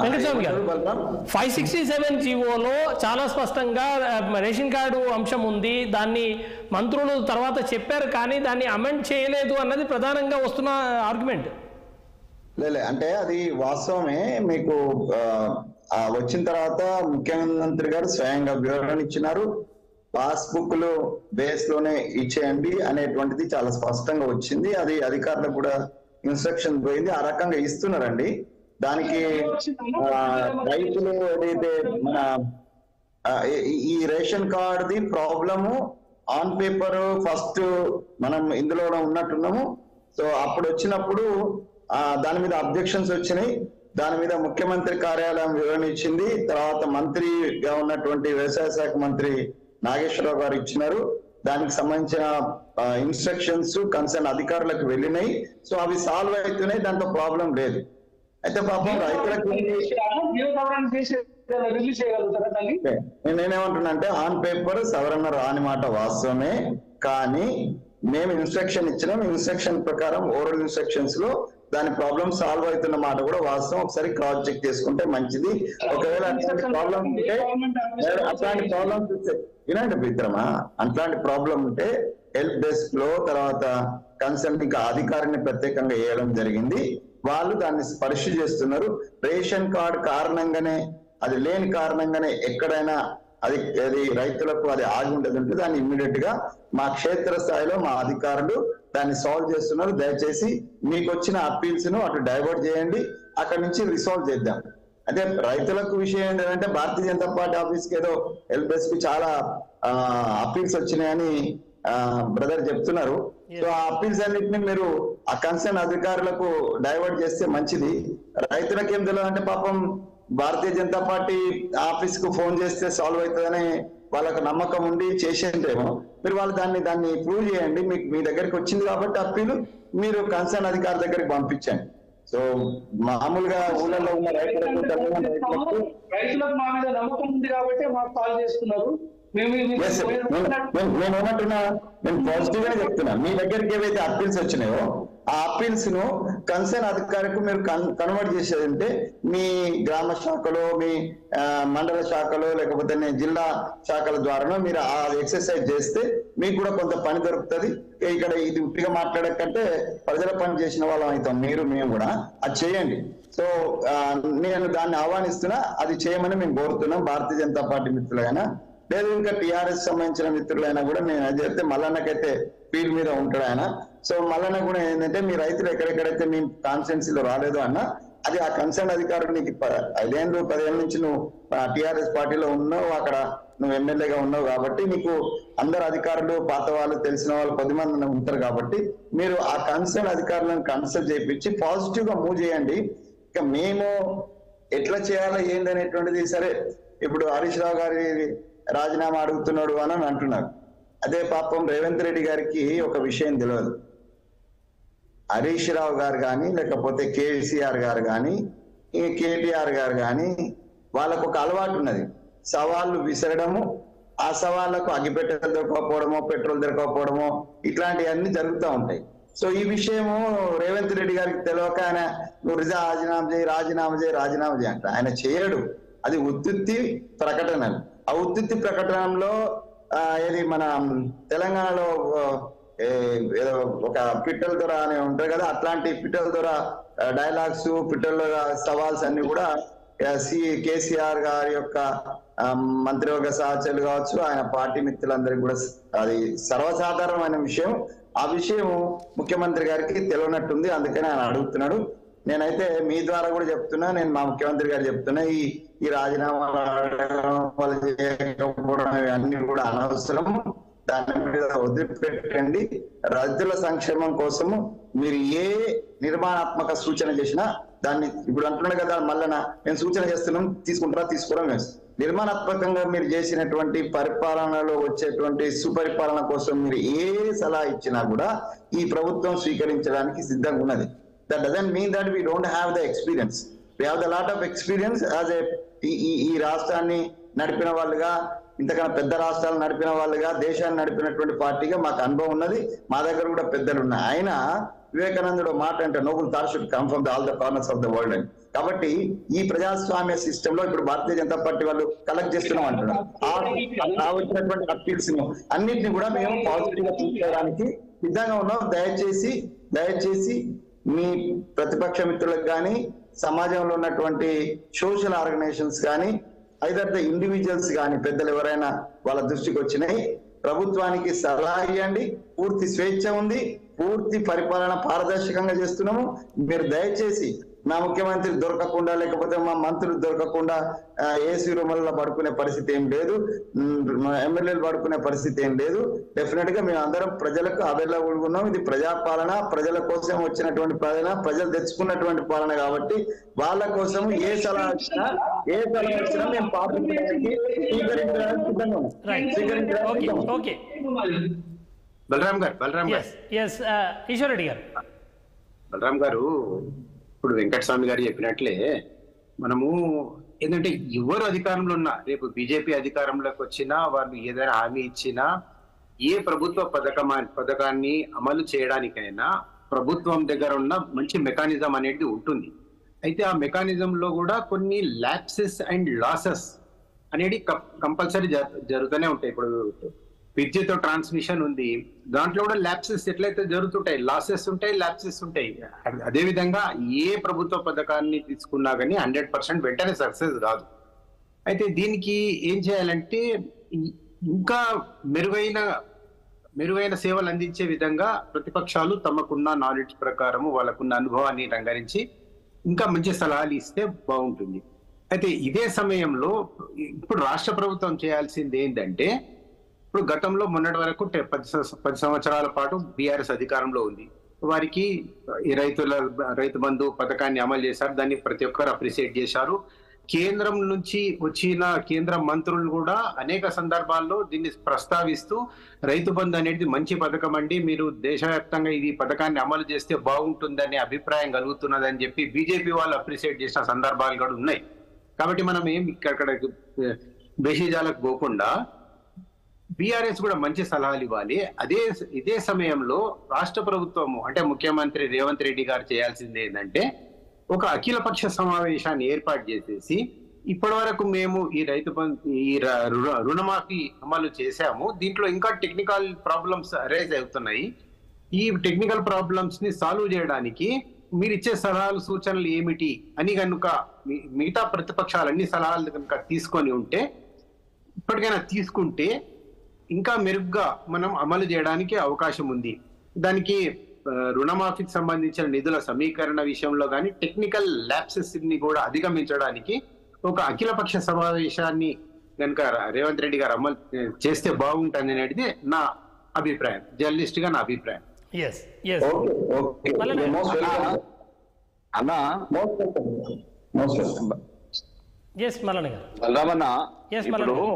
వెంకటస్వామి గారు బలరాం? ఫైవ్ సిక్స్టీ సెవెన్ జీవోలో చాలా స్పష్టంగా ఆ, రేషన్ కార్డు అంశం ఉంది దాన్ని మంత్రులు తర్వాత చెప్పారు కానీ దాన్ని అమెండ్ చేయలేదు అన్నది ప్రధానంగా వస్తున్న ఆర్గ్యుమెంట్ లేలే అంటే అది వాస్తవమే మీకు ఆ, ఆ వచ్చిన తర్వాత ముఖ్యమంత్రి గారు స్వయంగా వివరణ ఇచ్చినారు పాస్బుక్లు బేస్ లోనే ఇచ్చేయండి అనేటువంటిది చాలా స్పష్టంగా వచ్చింది అది అధికారులకు కూడా ఇన్స్ట్రక్షన్ పోయింది ఆ రకంగా ఇస్తున్నారండి దానికి ఆ, రైతులు ఏదైతే మన ఆ, ఈ- ఈ రేషన్ కార్డుది ప్రాబ్లము ఆన్ పేపర్ ఫస్ట్ మనం ఇందులో ఉన్నట్టున్నాము సో అప్పుడు వచ్చినప్పుడు ఆ, దాని మీద అబ్జెక్షన్స్ వచ్చినాయి దాని మీద ముఖ్యమంత్రి కార్యాలయం వివరణ ఇచ్చింది తర్వాత మంత్రిగా ఉన్నటువంటి వ్యవసాయ శాఖ మంత్రి నాగేశ్వరరావు గారు ఇచ్చినారు దానికి సంబంధించిన ఇన్స్ట్రక్షన్స్ కన్సర్న్ అధికారులకు వెళ్ళినాయి సో అవి సాల్వ్ అవుతున్నాయి దాంట్లో ప్రాబ్లం లేదు అయితే పాపం రైతులకు రిలీజ్ చేయగలుగుతారా దాన్ని ఓకే. నేను నేనేమంటున్నా అంటే ఆన్ పేపర్ సవరణ రాని మాట వాస్తవమే కానీ మేము ఇన్స్ట్రక్షన్ ఇచ్చినాం ఇన్స్ట్రక్షన్ ప్రకారం ఓరల్ ఇన్స్ట్రక్షన్స్ లో దాని ప్రాబ్లం సాల్వ్ అవుతున్న మాట కూడా వాస్తవం ఒకసారి క్రాస్ చెక్ చేసుకుంటే మంచిది ఒకవేళ అట్లాంటి ప్రాబ్లం ఉంటే అట్లాంటి ప్రాబ్లమ్స్ ఉంటే వినండి మిత్రమా అట్లాంటి ప్రాబ్లం ఉంటే హెల్ప్ డెస్క్ లో తర్వాత కన్సల్ట్ ఇంకా అధికారిని ప్రత్యేకంగా వేయడం జరిగింది వాళ్ళు దాన్ని స్పర్శ చేస్తున్నారు రేషన్ కార్డ్ కారణంగానే అది లేని కారణంగానే ఎక్కడైనా అది అది రైతులకు అది ఆగి ఉండదు ఉంటే దాన్ని ఇమ్మీడియట్ గా మా క్షేత్ర స్థాయిలో మా అధికారులు దాన్ని సాల్వ్ చేస్తున్నారు దయచేసి మీకు వచ్చిన అప్పీల్స్ ను అటు డైవర్ట్ చేయండి అక్కడి నుంచి రిసాల్వ్ చేద్దాం అంటే రైతులకు విషయం ఏంటంటే భారతీయ జనతా పార్టీ ఆఫీస్ కి ఏదో హెల్ప్ డెస్క్ కి చాలా అప్పీల్స్ వచ్చినాయని బ్రదర్ చెప్తున్నారు సో ఆ అప్పీల్స్ అన్నింటినీ మీరు ఆ కన్సర్న్ అధికారులకు డైవర్ట్ చేస్తే మంచిది రైతులకు ఏం తెలియదు అంటే పాపం భారతీయ జనతా పార్టీ ఆఫీస్ కు ఫోన్ చేస్తే సాల్వ్ అవుతుందని వాళ్ళకు నమ్మకం ఉండి చేసేంటేమో మీరు వాళ్ళు దాన్ని దాన్ని ప్రూవ్ చేయండి మీకు మీ దగ్గరికి వచ్చింది కాబట్టి అప్పీలు మీరు కన్సర్న్ అధికారి దగ్గరికి పంపించండి సో మామూలుగా ఊళ్ళలో ఉన్న రైతులకు తెలంగాణ రైతులకు రైతులకు మా మీద నమ్మకం ఉంది కాబట్టి మాకు కాల్ చేస్తున్నారు మేము ఇది Yes, sir. నేను నేను- నేను ఏమంటున్నా నేను పాజిటివ్ గానే చెప్తున్నా మీ దగ్గరికి ఏవైతే అప్పీల్స్ వచ్చినాయో ఆ అప్పీల్స్ ను కన్సర్న్ అధికారికి మీరు కన్వర్ట్ చేసేదంటే మీ గ్రామ శాఖలో మీ ఆ, మండల శాఖలో లేకపోతే నే- జిల్లా శాఖల ద్వారా మీరు ఆ ఎక్సర్సైజ్ చేస్తే మీకు కూడా కొంత పని దొరుకుతుంది ఇక్కడ ఇది ఉట్టిగా మాట్లాడకంటే ప్రజల పని చేసిన వాళ్ళం అవుతాం మీరు మేము కూడా అది చేయండి సో ఆ, నేను దాన్ని ఆహ్వానిస్తున్నా అది చేయమని మేము కోరుతున్నాం భారతీయ జనతా పార్టీ మిత్రులైనా లేదు ఇంకా టిఆర్ఎస్ సంబంధించిన మిత్రులైనా కూడా నేను అది చెప్తే మల్లన్నకైతే ఫీల్డ్ మీద ఉంటాడు ఆయన సో మల్లన్న కూడా ఏంటంటే మీ రైతులు ఎక్కడెక్కడైతే మీ కాన్స్టిట్యున్సీలో రాలేదు అన్న అది ఆ కన్సర్న్ అధికారులు నీకు ప- ఐదేళ్ళు పదేళ్ళ నుంచి నువ్వు టిఆర్ఎస్ పార్టీలో ఉన్నావు అక్కడ నువ్వు ఎమ్మెల్యేగా ఉన్నావు కాబట్టి నీకు అందరు అధికారులు పాత వాళ్ళు తెలిసిన వాళ్ళు పది మంది ఉంటారు కాబట్టి మీరు ఆ కన్సర్న్ అధికారులను కన్సల్ట్ చేయించి పాజిటివ్ గా మూవ్ చేయండి ఇక మేము ఎట్లా చేయాలో ఏందనేటువంటిది సరే ఇప్పుడు హరీష్ రావు గారి రాజీనామా అడుగుతున్నాడు అని అని అంటున్నారు అదే పాపం రేవంత్ రెడ్డి గారికి ఒక విషయం తెలియదు హరీష్ రావు గారు కానీ లేకపోతే కేసీఆర్ గారు కానీ ఈ కేటీఆర్ గారు కానీ వాళ్ళకు ఒక అలవాటు ఉన్నది సవాళ్ళు విసరడము ఆ సవాళ్లకు అగ్గిపెట్టెలు దొరకకపోవడమో పెట్రోల్ దొరకకపోవడమో ఇట్లాంటివన్నీ జరుగుతూ ఉంటాయి సో ఈ విషయము రేవంత్ రెడ్డి గారికి తెలియక ఆయన నువ్వు రిజా రాజీనామా చేయి రాజీనామా చేయి రాజీనామా చేయి అంట ఆయన చేయడు అది ఉత్తుత్తి ప్రకటనలు ఆ ఉత్తుత్తి ప్రకటనలో ఆ, ఏది మన తెలంగాణలో ఆ, ఏ- ఏదో ఒక పిట్టల దొర అని ఉంటారు కదా అట్లాంటి పిట్టల దొర డైలాగ్స్ పిట్టల దొర సవాల్స్ అన్ని కూడా ఆ, సి కేసీఆర్ గారి యొక్క ఆ, మంత్రివర్గ సహచరులు కావచ్చు ఆయన పార్టీ మిత్రులందరికీ కూడా అది సర్వసాధారణమైన విషయం ఆ విషయం ముఖ్యమంత్రి గారికి తెలియనట్టుంది అందుకని ఆయన అడుగుతున్నాడు నేనైతే మీ ద్వారా కూడా చెప్తున్నా నేను మా ముఖ్యమంత్రి గారు చెప్తున్నా ఈ ఈ రాజీనామాలు అడగడం, వాళ్ళు చేయకపోవడం అన్ని కూడా అనవసరం దాని మీద వదిలిపెట్టండి రైతుల సంక్షేమం కోసము మీరు ఏ నిర్మాణాత్మక సూచన చేసినా దాన్ని ఇప్పుడు అంటున్నాడు కదా మళ్ళా నేను సూచన చేస్తున్నాం తీసుకుంటారా తీసుకోవడం లేదు నిర్మాణాత్మకంగా మీరు చేసినటువంటి పరిపాలనలో వచ్చేటువంటి సుపరిపాలన కోసం మీరు ఏ సలహా ఇచ్చినా కూడా ఈ ప్రభుత్వం స్వీకరించడానికి సిద్ధంగా ఉన్నది that doesn't mean that we don't have the experience we have the lot of experience as a ఈ రాష్ట్రాన్ని నడిపిన వాళ్ళుగా ఇంతకన్నా పెద్ద రాష్ట్రాలు నడిపిన వాళ్ళుగా దేశాన్ని నడిపినటువంటి పార్టీగా మాకు అనుభవం ఉన్నది మా దగ్గర కూడా పెద్దలు ఉన్నాయి ఆయన వివేకానందుడు ఒక మాట అంటే noble thought should come from the all the corners of the world అని కాబట్టి ఈ ప్రజాస్వామ్య సిస్టమ్ లో ఇప్పుడు భారతీయ జనతా పార్టీ వాళ్ళు కలెక్ట్ చేస్తున్నాం అంటున్నారు ఆ- ఆ వచ్చినటువంటి అప్పీల్స్ అన్నిటిని కూడా మేము పాజిటివ్ గా తీసుకోవడానికి సిద్ధంగా ఉన్నాం దయచేసి దయచేసి మీ ప్రతిపక్ష మిత్రులకు కానీ సమాజంలో ఉన్నటువంటి సోషల్ ఆర్గనైజేషన్స్ కానీ ఐదర్ ద ఇండివిజువల్స్ కానీ పెద్దలు ఎవరైనా వాళ్ళ దృష్టికి వచ్చినాయి ప్రభుత్వానికి సలహా ఇవ్వండి పూర్తి స్వేచ్ఛ ఉంది పూర్తి పరిపాలన పారదర్శకంగా చేస్తున్నాము మీరు దయచేసి మా ముఖ్యమంత్రి దొరకకుండా లేకపోతే మా మంత్రులు దొరకకుండా ఏసీ రూములలో పడుకునే పరిస్థితి ఏం లేదు ఉమ్, మా ఎమ్మెల్యేలు పడుకునే పరిస్థితి ఏం లేదు డెఫినెట్ గా మేము అందరం ప్రజలకు అవైలబుల్ ఉన్నాం ఇది ప్రజాపాలన ప్రజల కోసం వచ్చినటువంటి పాలన ప్రజలు తెచ్చుకున్నటువంటి పాలన కాబట్టి వాళ్ళ కోసం ఏ సలహా వచ్చినా ఏ సలహా వచ్చినా మేము పాటించడానికి స్వీకరించడానికి సిద్ధంగా ఉన్నాం. రైట్ స్వీకరించడానికి ఓకే సిద్ధంగా ఉన్నాం. ఓకే బలరాం గారు బలరాం గారు ఎస్ ఎస్ ఈశ్వర్ రెడ్డి గారు బలరాం గారు ఇప్పుడు వెంకటస్వామి గారు చెప్పినట్లే మనము ఏంటంటే ఎవరు అధికారంలో ఉన్నా రేపు బీజేపీ అధికారంలోకి వచ్చినా వాళ్ళు ఏదైనా హామీ ఇచ్చినా ఏ ప్రభుత్వ పథకం పథకాన్ని అమలు చేయడానికైనా ప్రభుత్వం దగ్గర ఉన్న మంచి మెకానిజం అనేది ఉంటుంది అయితే ఆ మెకానిజం లో కూడా కొన్ని ల్యాప్సెస్ అండ్ లాసెస్ అనేది కంపల్సరీ జరుగుతూనే ఉంటాయి ఇప్పుడు విద్యుత్ ట్రాన్స్మిషన్ ఉంది దాంట్లో కూడా ల్యాప్సెస్ ఎట్లయితే జరుగుతుంటాయి లాసెస్ ఉంటాయి ల్యాప్సెస్ ఉంటాయి అదే విధంగా ఏ ప్రభుత్వ పథకాన్ని తీసుకున్నా కానీ హండ్రెడ్ పర్సెంట్ వెంటనే సక్సెస్ కాదు అయితే దీనికి ఏం చేయాలంటే ఇ- ఇంకా మెరుగైన మెరుగైన సేవలు అందించే విధంగా ప్రతిపక్షాలు తమకున్న నాలెడ్జ్ ప్రకారము వాళ్ళకున్న అనుభవాన్ని రంగరించి ఇంకా మంచి సలహాలు ఇస్తే బాగుంటుంది అయితే ఇదే సమయంలో ఇప్పుడు రాష్ట్ర ప్రభుత్వం చేయాల్సింది ఏంటంటే ఇప్పుడు గతంలో మొన్నటి వరకు టె- పది సంవ- పది సంవత్సరాల పాటు బీఆర్ఎస్ అధికారంలో ఉంది వారికి ఈ రైతుల రైతు బంధు పథకాన్ని అమలు చేశారు దాన్ని ప్రతి ఒక్కరు అప్రిషియేట్ చేశారు కేంద్రం నుంచి వచ్చిన కేంద్ర మంత్రులు కూడా అనేక సందర్భాల్లో దీన్ని ప్రస్తావిస్తూ రైతు బంధు అనేది మంచి పథకం అండి మీరు దేశవ్యాప్తంగా ఇది పథకాన్ని అమలు చేస్తే బాగుంటుందనే అభిప్రాయం కలుగుతున్నదని చెప్పి బీజేపీ వాళ్ళు అప్రిషియేట్ చేసిన సందర్భాలు కూడా ఉన్నాయి కాబట్టి మనం ఏం ఇక్కడ బేషిజాలకు పోకుండా బీఆర్ఎస్ కూడా మంచి సలహాలు ఇవ్వాలి అదే ఇదే సమయంలో రాష్ట్ర ప్రభుత్వము అంటే ముఖ్యమంత్రి రేవంత్ రెడ్డి గారు చేయాల్సింది ఏంటంటే ఒక అఖిలపక్ష సమావేశాన్ని ఏర్పాటు చేసేసి ఇప్పటి వరకు మేము ఈ రైతు బంధు ఈ ర- రుణ- రుణమాఫీ అమలు చేశాము దీంట్లో ఇంకా టెక్నికల్ ప్రాబ్లమ్స్ అరైజ్ అవుతున్నాయి ఈ టెక్నికల్ ప్రాబ్లమ్స్ ని సాల్వ్ చేయడానికి మీరు ఇచ్చే సలహాలు సూచనలు ఏమిటి అని కనుక మీ- మిగతా ప్రతిపక్షాలు అన్ని సలహాలు కనుక తీసుకొని ఉంటే ఇప్పటికైనా తీసుకుంటే ఇంకా మెరుగ్గా మనం అమలు చేయడానికి అవకాశం ఉంది దానికి ఆ, రుణమాఫీకి సంబంధించిన నిధుల సమీకరణ విషయంలో కానీ టెక్నికల్ ల్యాప్సెస్ ని కూడా అధిగమించడానికి ఒక అఖిలపక్ష సమావేశాన్ని కనుక రేవంత్ రెడ్డి గారు అమలు చేస్తే బాగుంటుంది అనేది నా అభిప్రాయం జర్నలిస్ట్ గా నా అభిప్రాయం ఎస్ ఎస్ ఓకే ఓకే మళ్ళీ మోస్ట్ వెల్కమ్ అన్న most welcome most welcome yes Mallanna గారు బలరామన్న Yes, ఇప్పుడు Malani.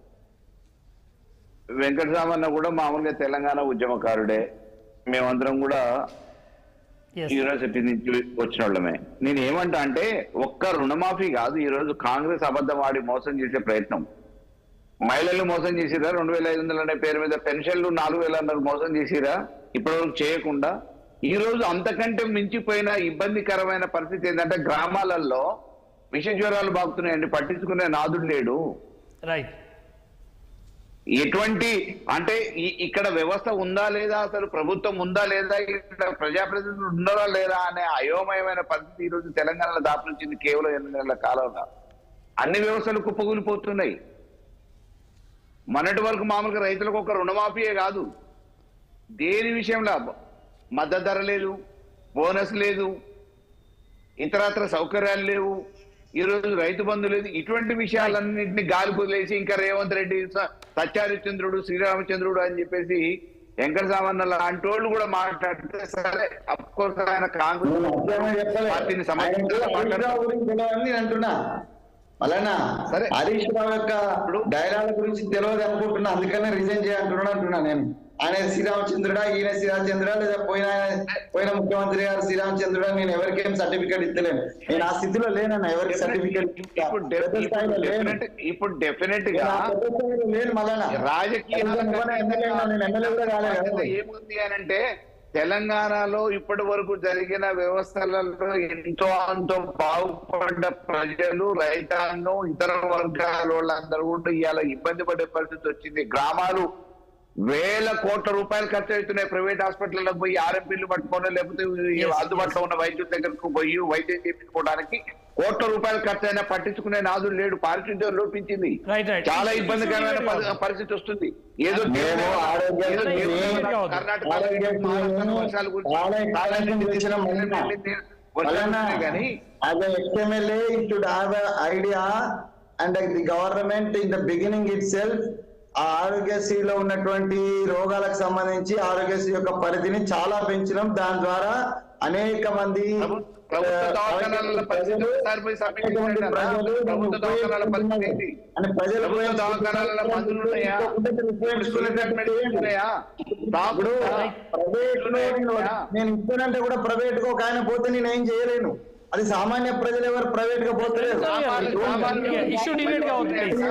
వెంకటరామన్న కూడా మామూలుగా తెలంగాణ ఉద్యమకారుడే మేమందరం కూడా ఎస్ యూనివర్సిటీ నుంచి వచ్చిన వాళ్ళమే నేను ఏమంటా అంటే ఒక్క రుణమాఫీ కాదు ఈ రోజు కాంగ్రెస్ అబద్ధం ఆడి మోసం చేసే ప్రయత్నం మహిళలు మోసం చేసిరా రెండు వేల ఐదు వందలు అనే పేరు మీద పెన్షన్లు నాలుగు వేల అన్నారు మోసం చేసిరా ఇప్పటివరకు చేయకుండా ఈ రోజు అంతకంటే మించిపోయిన ఇబ్బందికరమైన పరిస్థితి ఏంటంటే గ్రామాలలో విష జ్వరాలు బాగుతున్నాయండి పట్టించుకునే నాదుడు లేడు రైట్ ఎటువంటి అంటే ఈ- ఇక్కడ వ్యవస్థ ఉందా లేదా అసలు ప్రభుత్వం ఉందా లేదా ఇక్కడ ప్రజాప్రతినిధులు ఉన్నారా లేదా అనే అయోమయమైన పరిస్థితి ఈ రోజు తెలంగాణలో దాపురించింది కేవలం ఎనిమిది నెలల కాలంలో అన్ని వ్యవస్థలు కుప్పకూలిపోతున్నాయి మొన్నటి వరకు మామూలుగా రైతులకు ఒక రుణమాఫీయే కాదు దేని విషయంలో మద్దతు ధర లేదు బోనస్ లేదు ఇతరత్ర సౌకర్యాలు లేవు ఈ రోజు రైతు బంధు లేదు ఇటువంటి విషయాలన్నింటినీ గాలి వదిలేసి ఇంకా రేవంత్ రెడ్డి స- సత్యారిచంద్రుడు శ్రీరామచంద్రుడు అని చెప్పేసి వెంకట సామన్న లాంటి వాళ్ళు కూడా మాట్లాడితే సరే అఫ్కోర్స్ ఆయన కాంగ్రెస్ పార్టీని సమర్థించాలని మాట్లాడతారు. గురించి తెలియదని నేను అంటున్నా అలానా సరే. హరీష్ రావు యొక్క డైలాగ్ గురించి తెలియదు అనుకుంటున్నా అందుకనే రిజైన్ చేయంటున్నాడు అంటున్నా నేను ఆయన శ్రీరామచంద్రుడా ఈయన శ్రీరామచంద్రుడా లేదా పోయిన పోయిన ముఖ్యమంత్రి గారు శ్రీరామచంద్రుడా నేను ఎవరికేం సర్టిఫికేట్ ఇస్తలేను నేను ఆ స్థితిలో లేనన్నా ఎవరికి సర్టిఫికేట్ ఇప్పుడు డెఫ్- ఇప్పుడు డెఫినెట్ ఇప్పుడు డెఫినెట్ గా లేను మళ్ళా రాజకీయాల నేను ఎమ్మెల్యే ఉన్నా, నేను ఎమ్మెల్యే కూడా కాలేదు కదా. ఏముంది అని అంటే తెలంగాణలో ఇప్పటి వరకు జరిగిన వ్యవస్థలలో ఎంతో అంతో బాగుపడ్డ ప్రజలు రైతాంగం ఇతర వర్గాల వాళ్ళందరూ కూడా ఇవాళ ఇబ్బంది పడే పరిస్థితి వచ్చింది గ్రామాలు వేల కోట్ల రూపాయలు ఖర్చు అవుతున్నాయి ప్రైవేట్ హాస్పిటల్లోకి పోయి ఆర్ఎంపీలు పట్టుకొని లేకపోతే ఈ అందుబాటులో ఉన్న వైద్యుల దగ్గరకు పోయి వైద్యం చేయించుకోవడానికి కోట్ల రూపాయలు ఖర్చు అయినా పట్టించుకునే నాదుడు లేడు పారిశుద్ధ్యం లోపించింది Right, right. చాలా ఇబ్బందికరమైన పరి- పరిస్థితి వస్తుంది ఏదో మేము ఆరోగ్యం ఏదో మేము దేవుడు కర్ణాటక ఆరోగ్యం మహారాష్ట్ర వర్షాల గురించి చాలా చాలా ఎక్స్పెరిమెంట్ చేసిన మొన్న. వర్షాలు ఉన్నాయి కానీ as an XMLA, you should have an idea and the government in the beginning itself ఆ ఆరోగ్యశ్రీలో ఉన్నటువంటి రోగాలకు సంబంధించి ఆరోగ్యశ్రీ యొక్క పరిధిని చాలా పెంచడం దాని ద్వారా అనేక మంది ప్రభు- ప్రభుత్వ ఆ, దవాఖానాల పరిస్థితి ప్రజలు- ఒకసారి పోయి సబ్మిట్ అనేక మంది చేయండి అన్న. ప్రజలు ప్రభుత్వ దవాఖానాల పరిస్థితి ఏంటి? అంటే ప్రజలు ప్రభుత్వ దవాఖానాలలో మందులు ఉన్నాయా? ఉపయోగించుకునేటట్టు చేయండి. ఉన్నాయా? ఇప్పుడు ప్రైవేట్ లో నేను నేను ఇస్తానంటే కూడా ప్రైవేట్ కు ఒక ఆయన పోతే నేను ఏం చేయలేను అది సామాన్య ప్రజలు ఎవరు ప్రైవేట్ గా పోతలేరు గ్రామాలు- గ్రామాలు- ఇష్యూ డిబేట్ గా ఉంది ప్లీజ్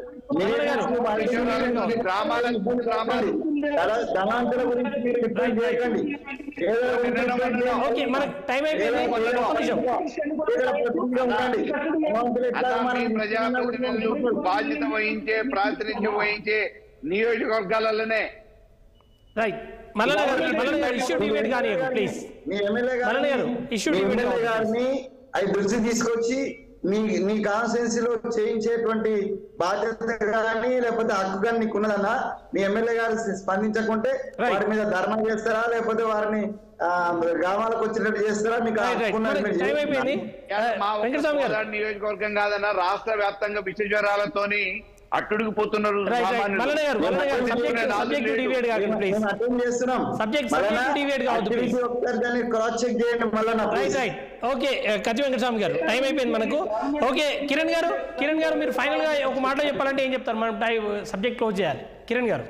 గ్రామాలకు గ్రామాలు ధనాంతర గురించి మీరు డిఫరెంట్ చేయకండి ఏదో ఓకే మనకు టైం అయిపోయింది ఒక్క నిమిషం ఏదో ప్రతినిధిగా ఉండండి ధనవంతులు ఎట్లా అలా మనం మీ ప్రజాప్రతినిధులు బాధ్యత వహించే ప్రాతినిధ్యం వహించే నియోజకవర్గాలలోనే రైట్ మల్లన్న గారు మల్లన్న గారు ఇష్యూ డిబేట్ కానీ ప్లీజ్ మీ ఎమ్మెల్యే మరణి గారు, issue మీ debate ఎమ్మెల్యే కావాలి. గారిని అవి దృష్టి తీసుకొచ్చి నీ నీ కాన్స్టిట్యున్సీలో చేయించేటువంటి బాధ్యత కానీ లేకపోతే హక్కు కానీ నీకు ఉన్నదన్నా మీ ఎమ్మెల్యే గారు స్పందించకుంటే Right. వారి మీద ధర్నా చేస్తారా లేకపోతే వారిని ఆ, గ్రామాలకు వచ్చినట్టు చేస్తారా మీకు ఆ రైట్ రైట్ హక్కు ఉన్నది మనకి మీరు టైం చేయండి. అయిపోయింది మా ఒక్క వెంకటస్వామి గారు కోదాడ నియోజకవర్గం కాదన్న రాష్ట్ర వ్యాప్తంగా విష జ్వరాలతోని అట్టుడికి పోతున్నారు రైట్ రైట్ సామాన్యులు. మల్లన్న గారు మల్లన్న గారు సబ్జెక్ట్ సబ్జెక్ట్ డిబేట్ కాకండి ప్లీజ్ మేము అటెండ్ చేస్తున్నాం Subject- మళ్ళా subject debate కావద్దు, activity please. ఒకసారి దాన్ని క్రాస్ చెక్ చేయండి మళ్ళీ రైట్ రైట్ ఓకే కత్తి వెంకటస్వామి గారు టైం అయిపోయింది మనకు ఓకే కిరణ్ గారు కిరణ్ గారు మీరు ఫైనల్ గా ఒక మాటలో చెప్పాలంటే ఏం చెప్తారు మనం టైం సబ్జెక్ట్ క్లోజ్ చేయాలి కిరణ్ గారు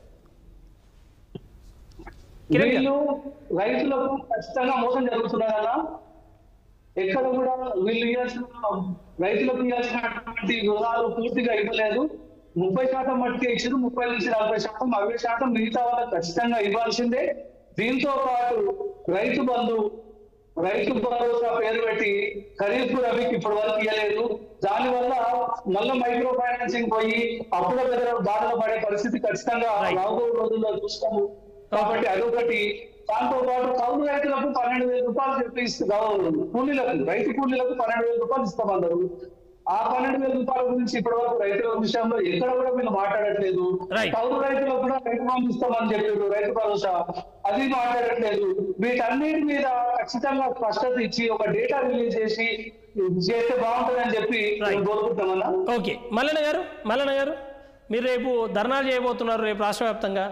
కిరణ్ గారు వీళ్ళు రైతులకు ఖచ్చితంగా మోసం జరుగుతున్నారన్న ఎక్కడ కూడా వీళ్ళు ఇవ్వాల్సిన రైతులకు ఇవ్వాల్సినటువంటి రుణాలు పూర్తిగా ఇవ్వలేదు ముప్పై శాతం మట్టికి ఇచ్చారు ముప్పై నుంచి నలభై శాతం అరవై శాతం మిగతా వాళ్ళకి ఖచ్చితంగా ఇవ్వాల్సిందే దీంతో పాటు రైతు బంధు రైతు భరోసా పేరు పెట్టి ఖరీఫ్ రవికి ఇప్పటి వరకు ఇవ్వలేదు దానివల్ల మళ్ళీ మైక్రో ఫైనాన్సింగ్ పోయి అప్పుల బెదర బాధలు పడే పరిస్థితి ఖచ్చితంగా Right. రాబో రోజుల్లో చూస్తాము కాబట్టి అదొకటి దాంతో పాటు కౌలు రైతులకు పన్నెండు వేల రూపాయలు చెప్పి ఇస్తున్నాం కూలీలకు రైతు కూలీలకు పన్నెండు వేల రూపాయలు ఇస్తామన్నారు ఆ పన్నెండు వేల రూపాయల గురించి ఇప్పటి వరకు రైతుల విషయంలో ఎక్కడ కూడా వీళ్ళు మాట్లాడట్లేదు Right. కౌలు రైతులకు కూడా రైతు బంధు ఇస్తామని చెప్పారు రైతు భరోసా అది మాట్లాడట్లేదు వీటన్నిటి మీద ఖచ్చితంగా స్పష్టత ఇచ్చి ఒక డేటా రిలీజ్ చేసి చేస్తే బాగుంటుందని చెప్పి Right. మేము కోరుకుంటామన్నా ఓకే మల్లన్న గారు మల్లన్న గారు మీరు రేపు ధర్నాలు చేయబోతున్నారు రేపు రాష్ట్ర వ్యాప్తంగా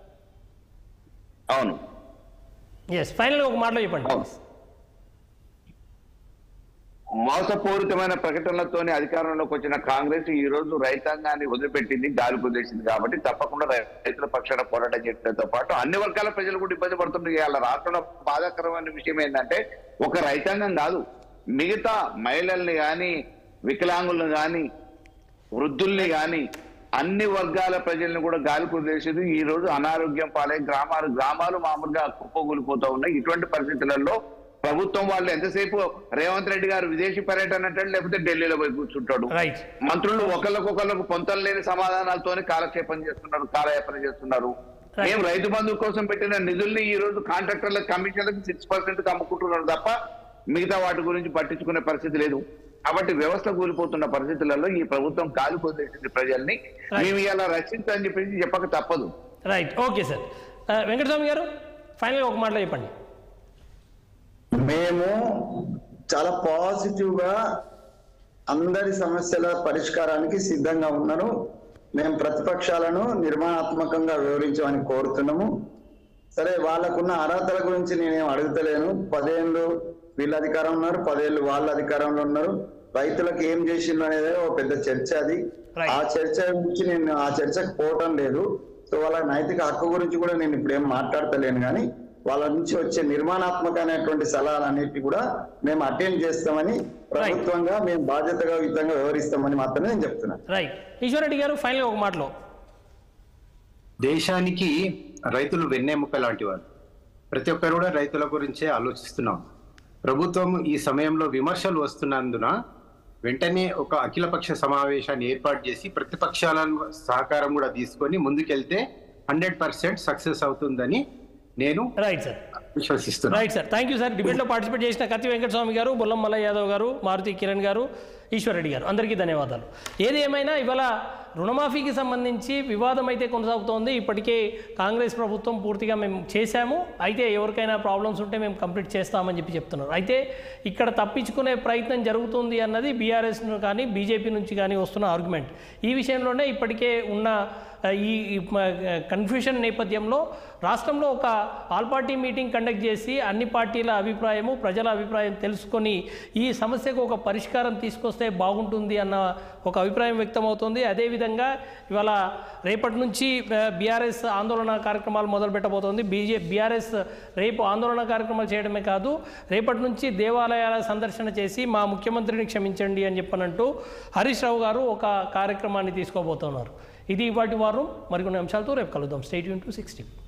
అవును ఎస్ ఫైనల్గా ఒక మాటలో చెప్పండి అవును. మోసపూరితమైన ప్రకటనలతోనే అధికారంలోకి వచ్చిన కాంగ్రెస్ ఈ రోజు రైతాంగాన్ని వదిలిపెట్టింది గాలి కుదిసింది కాబట్టి తప్పకుండా రై- రైతుల పక్షాన పోరాటం చేయడంతో పాటు అన్ని వర్గాల ప్రజలు కూడా ఇబ్బంది పడుతుంది ఇవాళ రాష్ట్రంలో బాధాకరమైన విషయం ఏంటంటే ఒక రైతాంగం కాదు మిగతా మహిళల్ని కానీ వికలాంగులను కానీ వృద్ధుల్ని కానీ అన్ని వర్గాల ప్రజల్ని కూడా గాలి కుదిరేసేది ఈ రోజు అనారోగ్యం పాలై గ్రామాలు గ్రామాలు మామూలుగా కుప్పకూలిపోతూ ఉన్నాయి ఇటువంటి పరిస్థితులలో ప్రభుత్వం వాళ్ళు ఎంతసేపు రేవంత్ రెడ్డి గారు విదేశీ పర్యటన అంటాడు లేకపోతే ఢిల్లీలో పోయి కూర్చుంటాడు రైట్ మంత్రులు ఒకళ్ళకొకళ్ళకు పొంతలు లేని సమాధానాలతోనే కాలక్షేపం చేస్తున్నారు కాలయాపన చేస్తున్నారు Right. మేము రైతు బంధు కోసం పెట్టిన నిధుల్ని ఈ రోజు కాంట్రాక్టర్ల కమిషన్లకు సిక్స్ పర్సెంట్ అమ్ముకుంటున్నారు తప్ప మిగతా వాటి గురించి పట్టించుకునే పరిస్థితి లేదు కాబట్టి వ్యవస్థ కూలిపోతున్న పరిస్థితులలో ఈ ప్రభుత్వం కాలిపోతేసింది ప్రజల్ని Right. మేము ఇలా రక్షించని చెప్పేసి చెప్పక తప్పదు రైట్ ఓకే సార్ వెంకటస్వామి గారు ఫైనల్గా ఒక మాటలో చెప్పండి మేము చాలా పాజిటివ్ గా అందరి సమస్యల పరిష్కారానికి సిద్ధంగా ఉన్నాను మేము ప్రతిపక్షాలను నిర్మాణాత్మకంగా వివరించమని కోరుతున్నాము సరే వాళ్ళకున్న అర్హతల గురించి నేనేం అడుగుతలేను పదేళ్ళు వీళ్ళ అధికారం ఉన్నారు పదేళ్ళు వాళ్ళ అధికారంలో ఉన్నారు రైతులకు ఏం చేసిండ్రు అనేది ఒక పెద్ద చర్చ అది Right. ఆ చర్చ గురించి నేను ఆ చర్చకు పోవటం లేదు సో వాళ్ళ నైతిక హక్కు గురించి కూడా నేను ఇప్పుడు ఏం మాట్లాడతలేను కానీ వాళ్ళ నుంచి వచ్చే నిర్మాణాత్మకమైనటువంటి సలహాలన్నిటి కూడా మేము అటెండ్ చేస్తామని ప్రభుత్వంగా మేము బాధ్యతగా యుతంగా వ్యవహరిస్తామని మాత్రమే నేను చెప్తున్నాను రైట్ ఈశ్వరరెడ్డి గారు ఫైనల్గా ఒక మాటలో దేశానికి రైతులు వెన్నెముక లాంటి వారు ప్రతి ఒక్కరు కూడా రైతుల గురించే ఆలోచిస్తున్నాం ప్రభుత్వం ఈ సమయంలో విమర్శలు వస్తున్నందున వెంటనే ఒక అఖిలపక్ష సమావేశాన్ని ఏర్పాటు చేసి ప్రతిపక్షాల సహకారం కూడా తీసుకొని ముందుకెళ్తే హండ్రెడ్ పర్సెంట్ సక్సెస్ అవుతుందని నేను రైట్ సార్ విశ్వసిస్తున్నాను right sir thank you sir డిబేట్లో పార్టిసిపేట్ చేసిన కత్తి వెంకటస్వామి గారు బొల్లం మల్లయ్య యాదవ్ గారు మారుతి కిరణ్ గారు ఈశ్వర్ గారు అందరికీ ధన్యవాదాలు ఏది ఏమైనా ఇవాళ రుణమాఫీకి సంబంధించి వివాదం అయితే కొనసాగుతోంది ఇప్పటికే కాంగ్రెస్ ప్రభుత్వం పూర్తిగా మేము చేశాము అయితే ఎవరికైనా ప్రాబ్లమ్స్ ఉంటే మేము కంప్లీట్ చేస్తామని చెప్పి చెప్తున్నారు అయితే ఇక్కడ తప్పించుకునే ప్రయత్నం జరుగుతుంది అన్నది బీఆర్ఎస్ కానీ బీజేపీ నుంచి కానీ వస్తున్న ఆర్గ్యుమెంట్ ఈ విషయంలోనే ఇప్పటికే ఉన్న ఆ, ఈ కన్ఫ్యూషన్ నేపథ్యంలో రాష్ట్రంలో ఒక ఆల్ పార్టీ మీటింగ్ కండక్ట్ చేసి అన్ని పార్టీల అభిప్రాయము ప్రజల అభిప్రాయం తెలుసుకొని ఈ సమస్యకు ఒక పరిష్కారం తీసుకొస్తే బాగుంటుంది అన్న ఒక అభిప్రాయం వ్యక్తమవుతుంది అదేవిధంగా ఇవాళ రేపటి నుంచి బీఆర్ఎస్ ఆందోళన కార్యక్రమాలు మొదలు పెట్టబోతోంది బీజే బీఆర్ఎస్ రేపు ఆందోళన కార్యక్రమాలు చేయడమే కాదు రేపటి నుంచి దేవాలయాల సందర్శన చేసి మా ముఖ్యమంత్రిని క్షమించండి అని చెప్పనంటూ హరీష్ రావు గారు ఒక కార్యక్రమాన్ని తీసుకోబోతున్నారు ఇది ఇవాటి వారం మరికొన్ని అంశాలతో రేపు కలుద్దాం స్టేట్ యూన్ టు సిక్స్టీ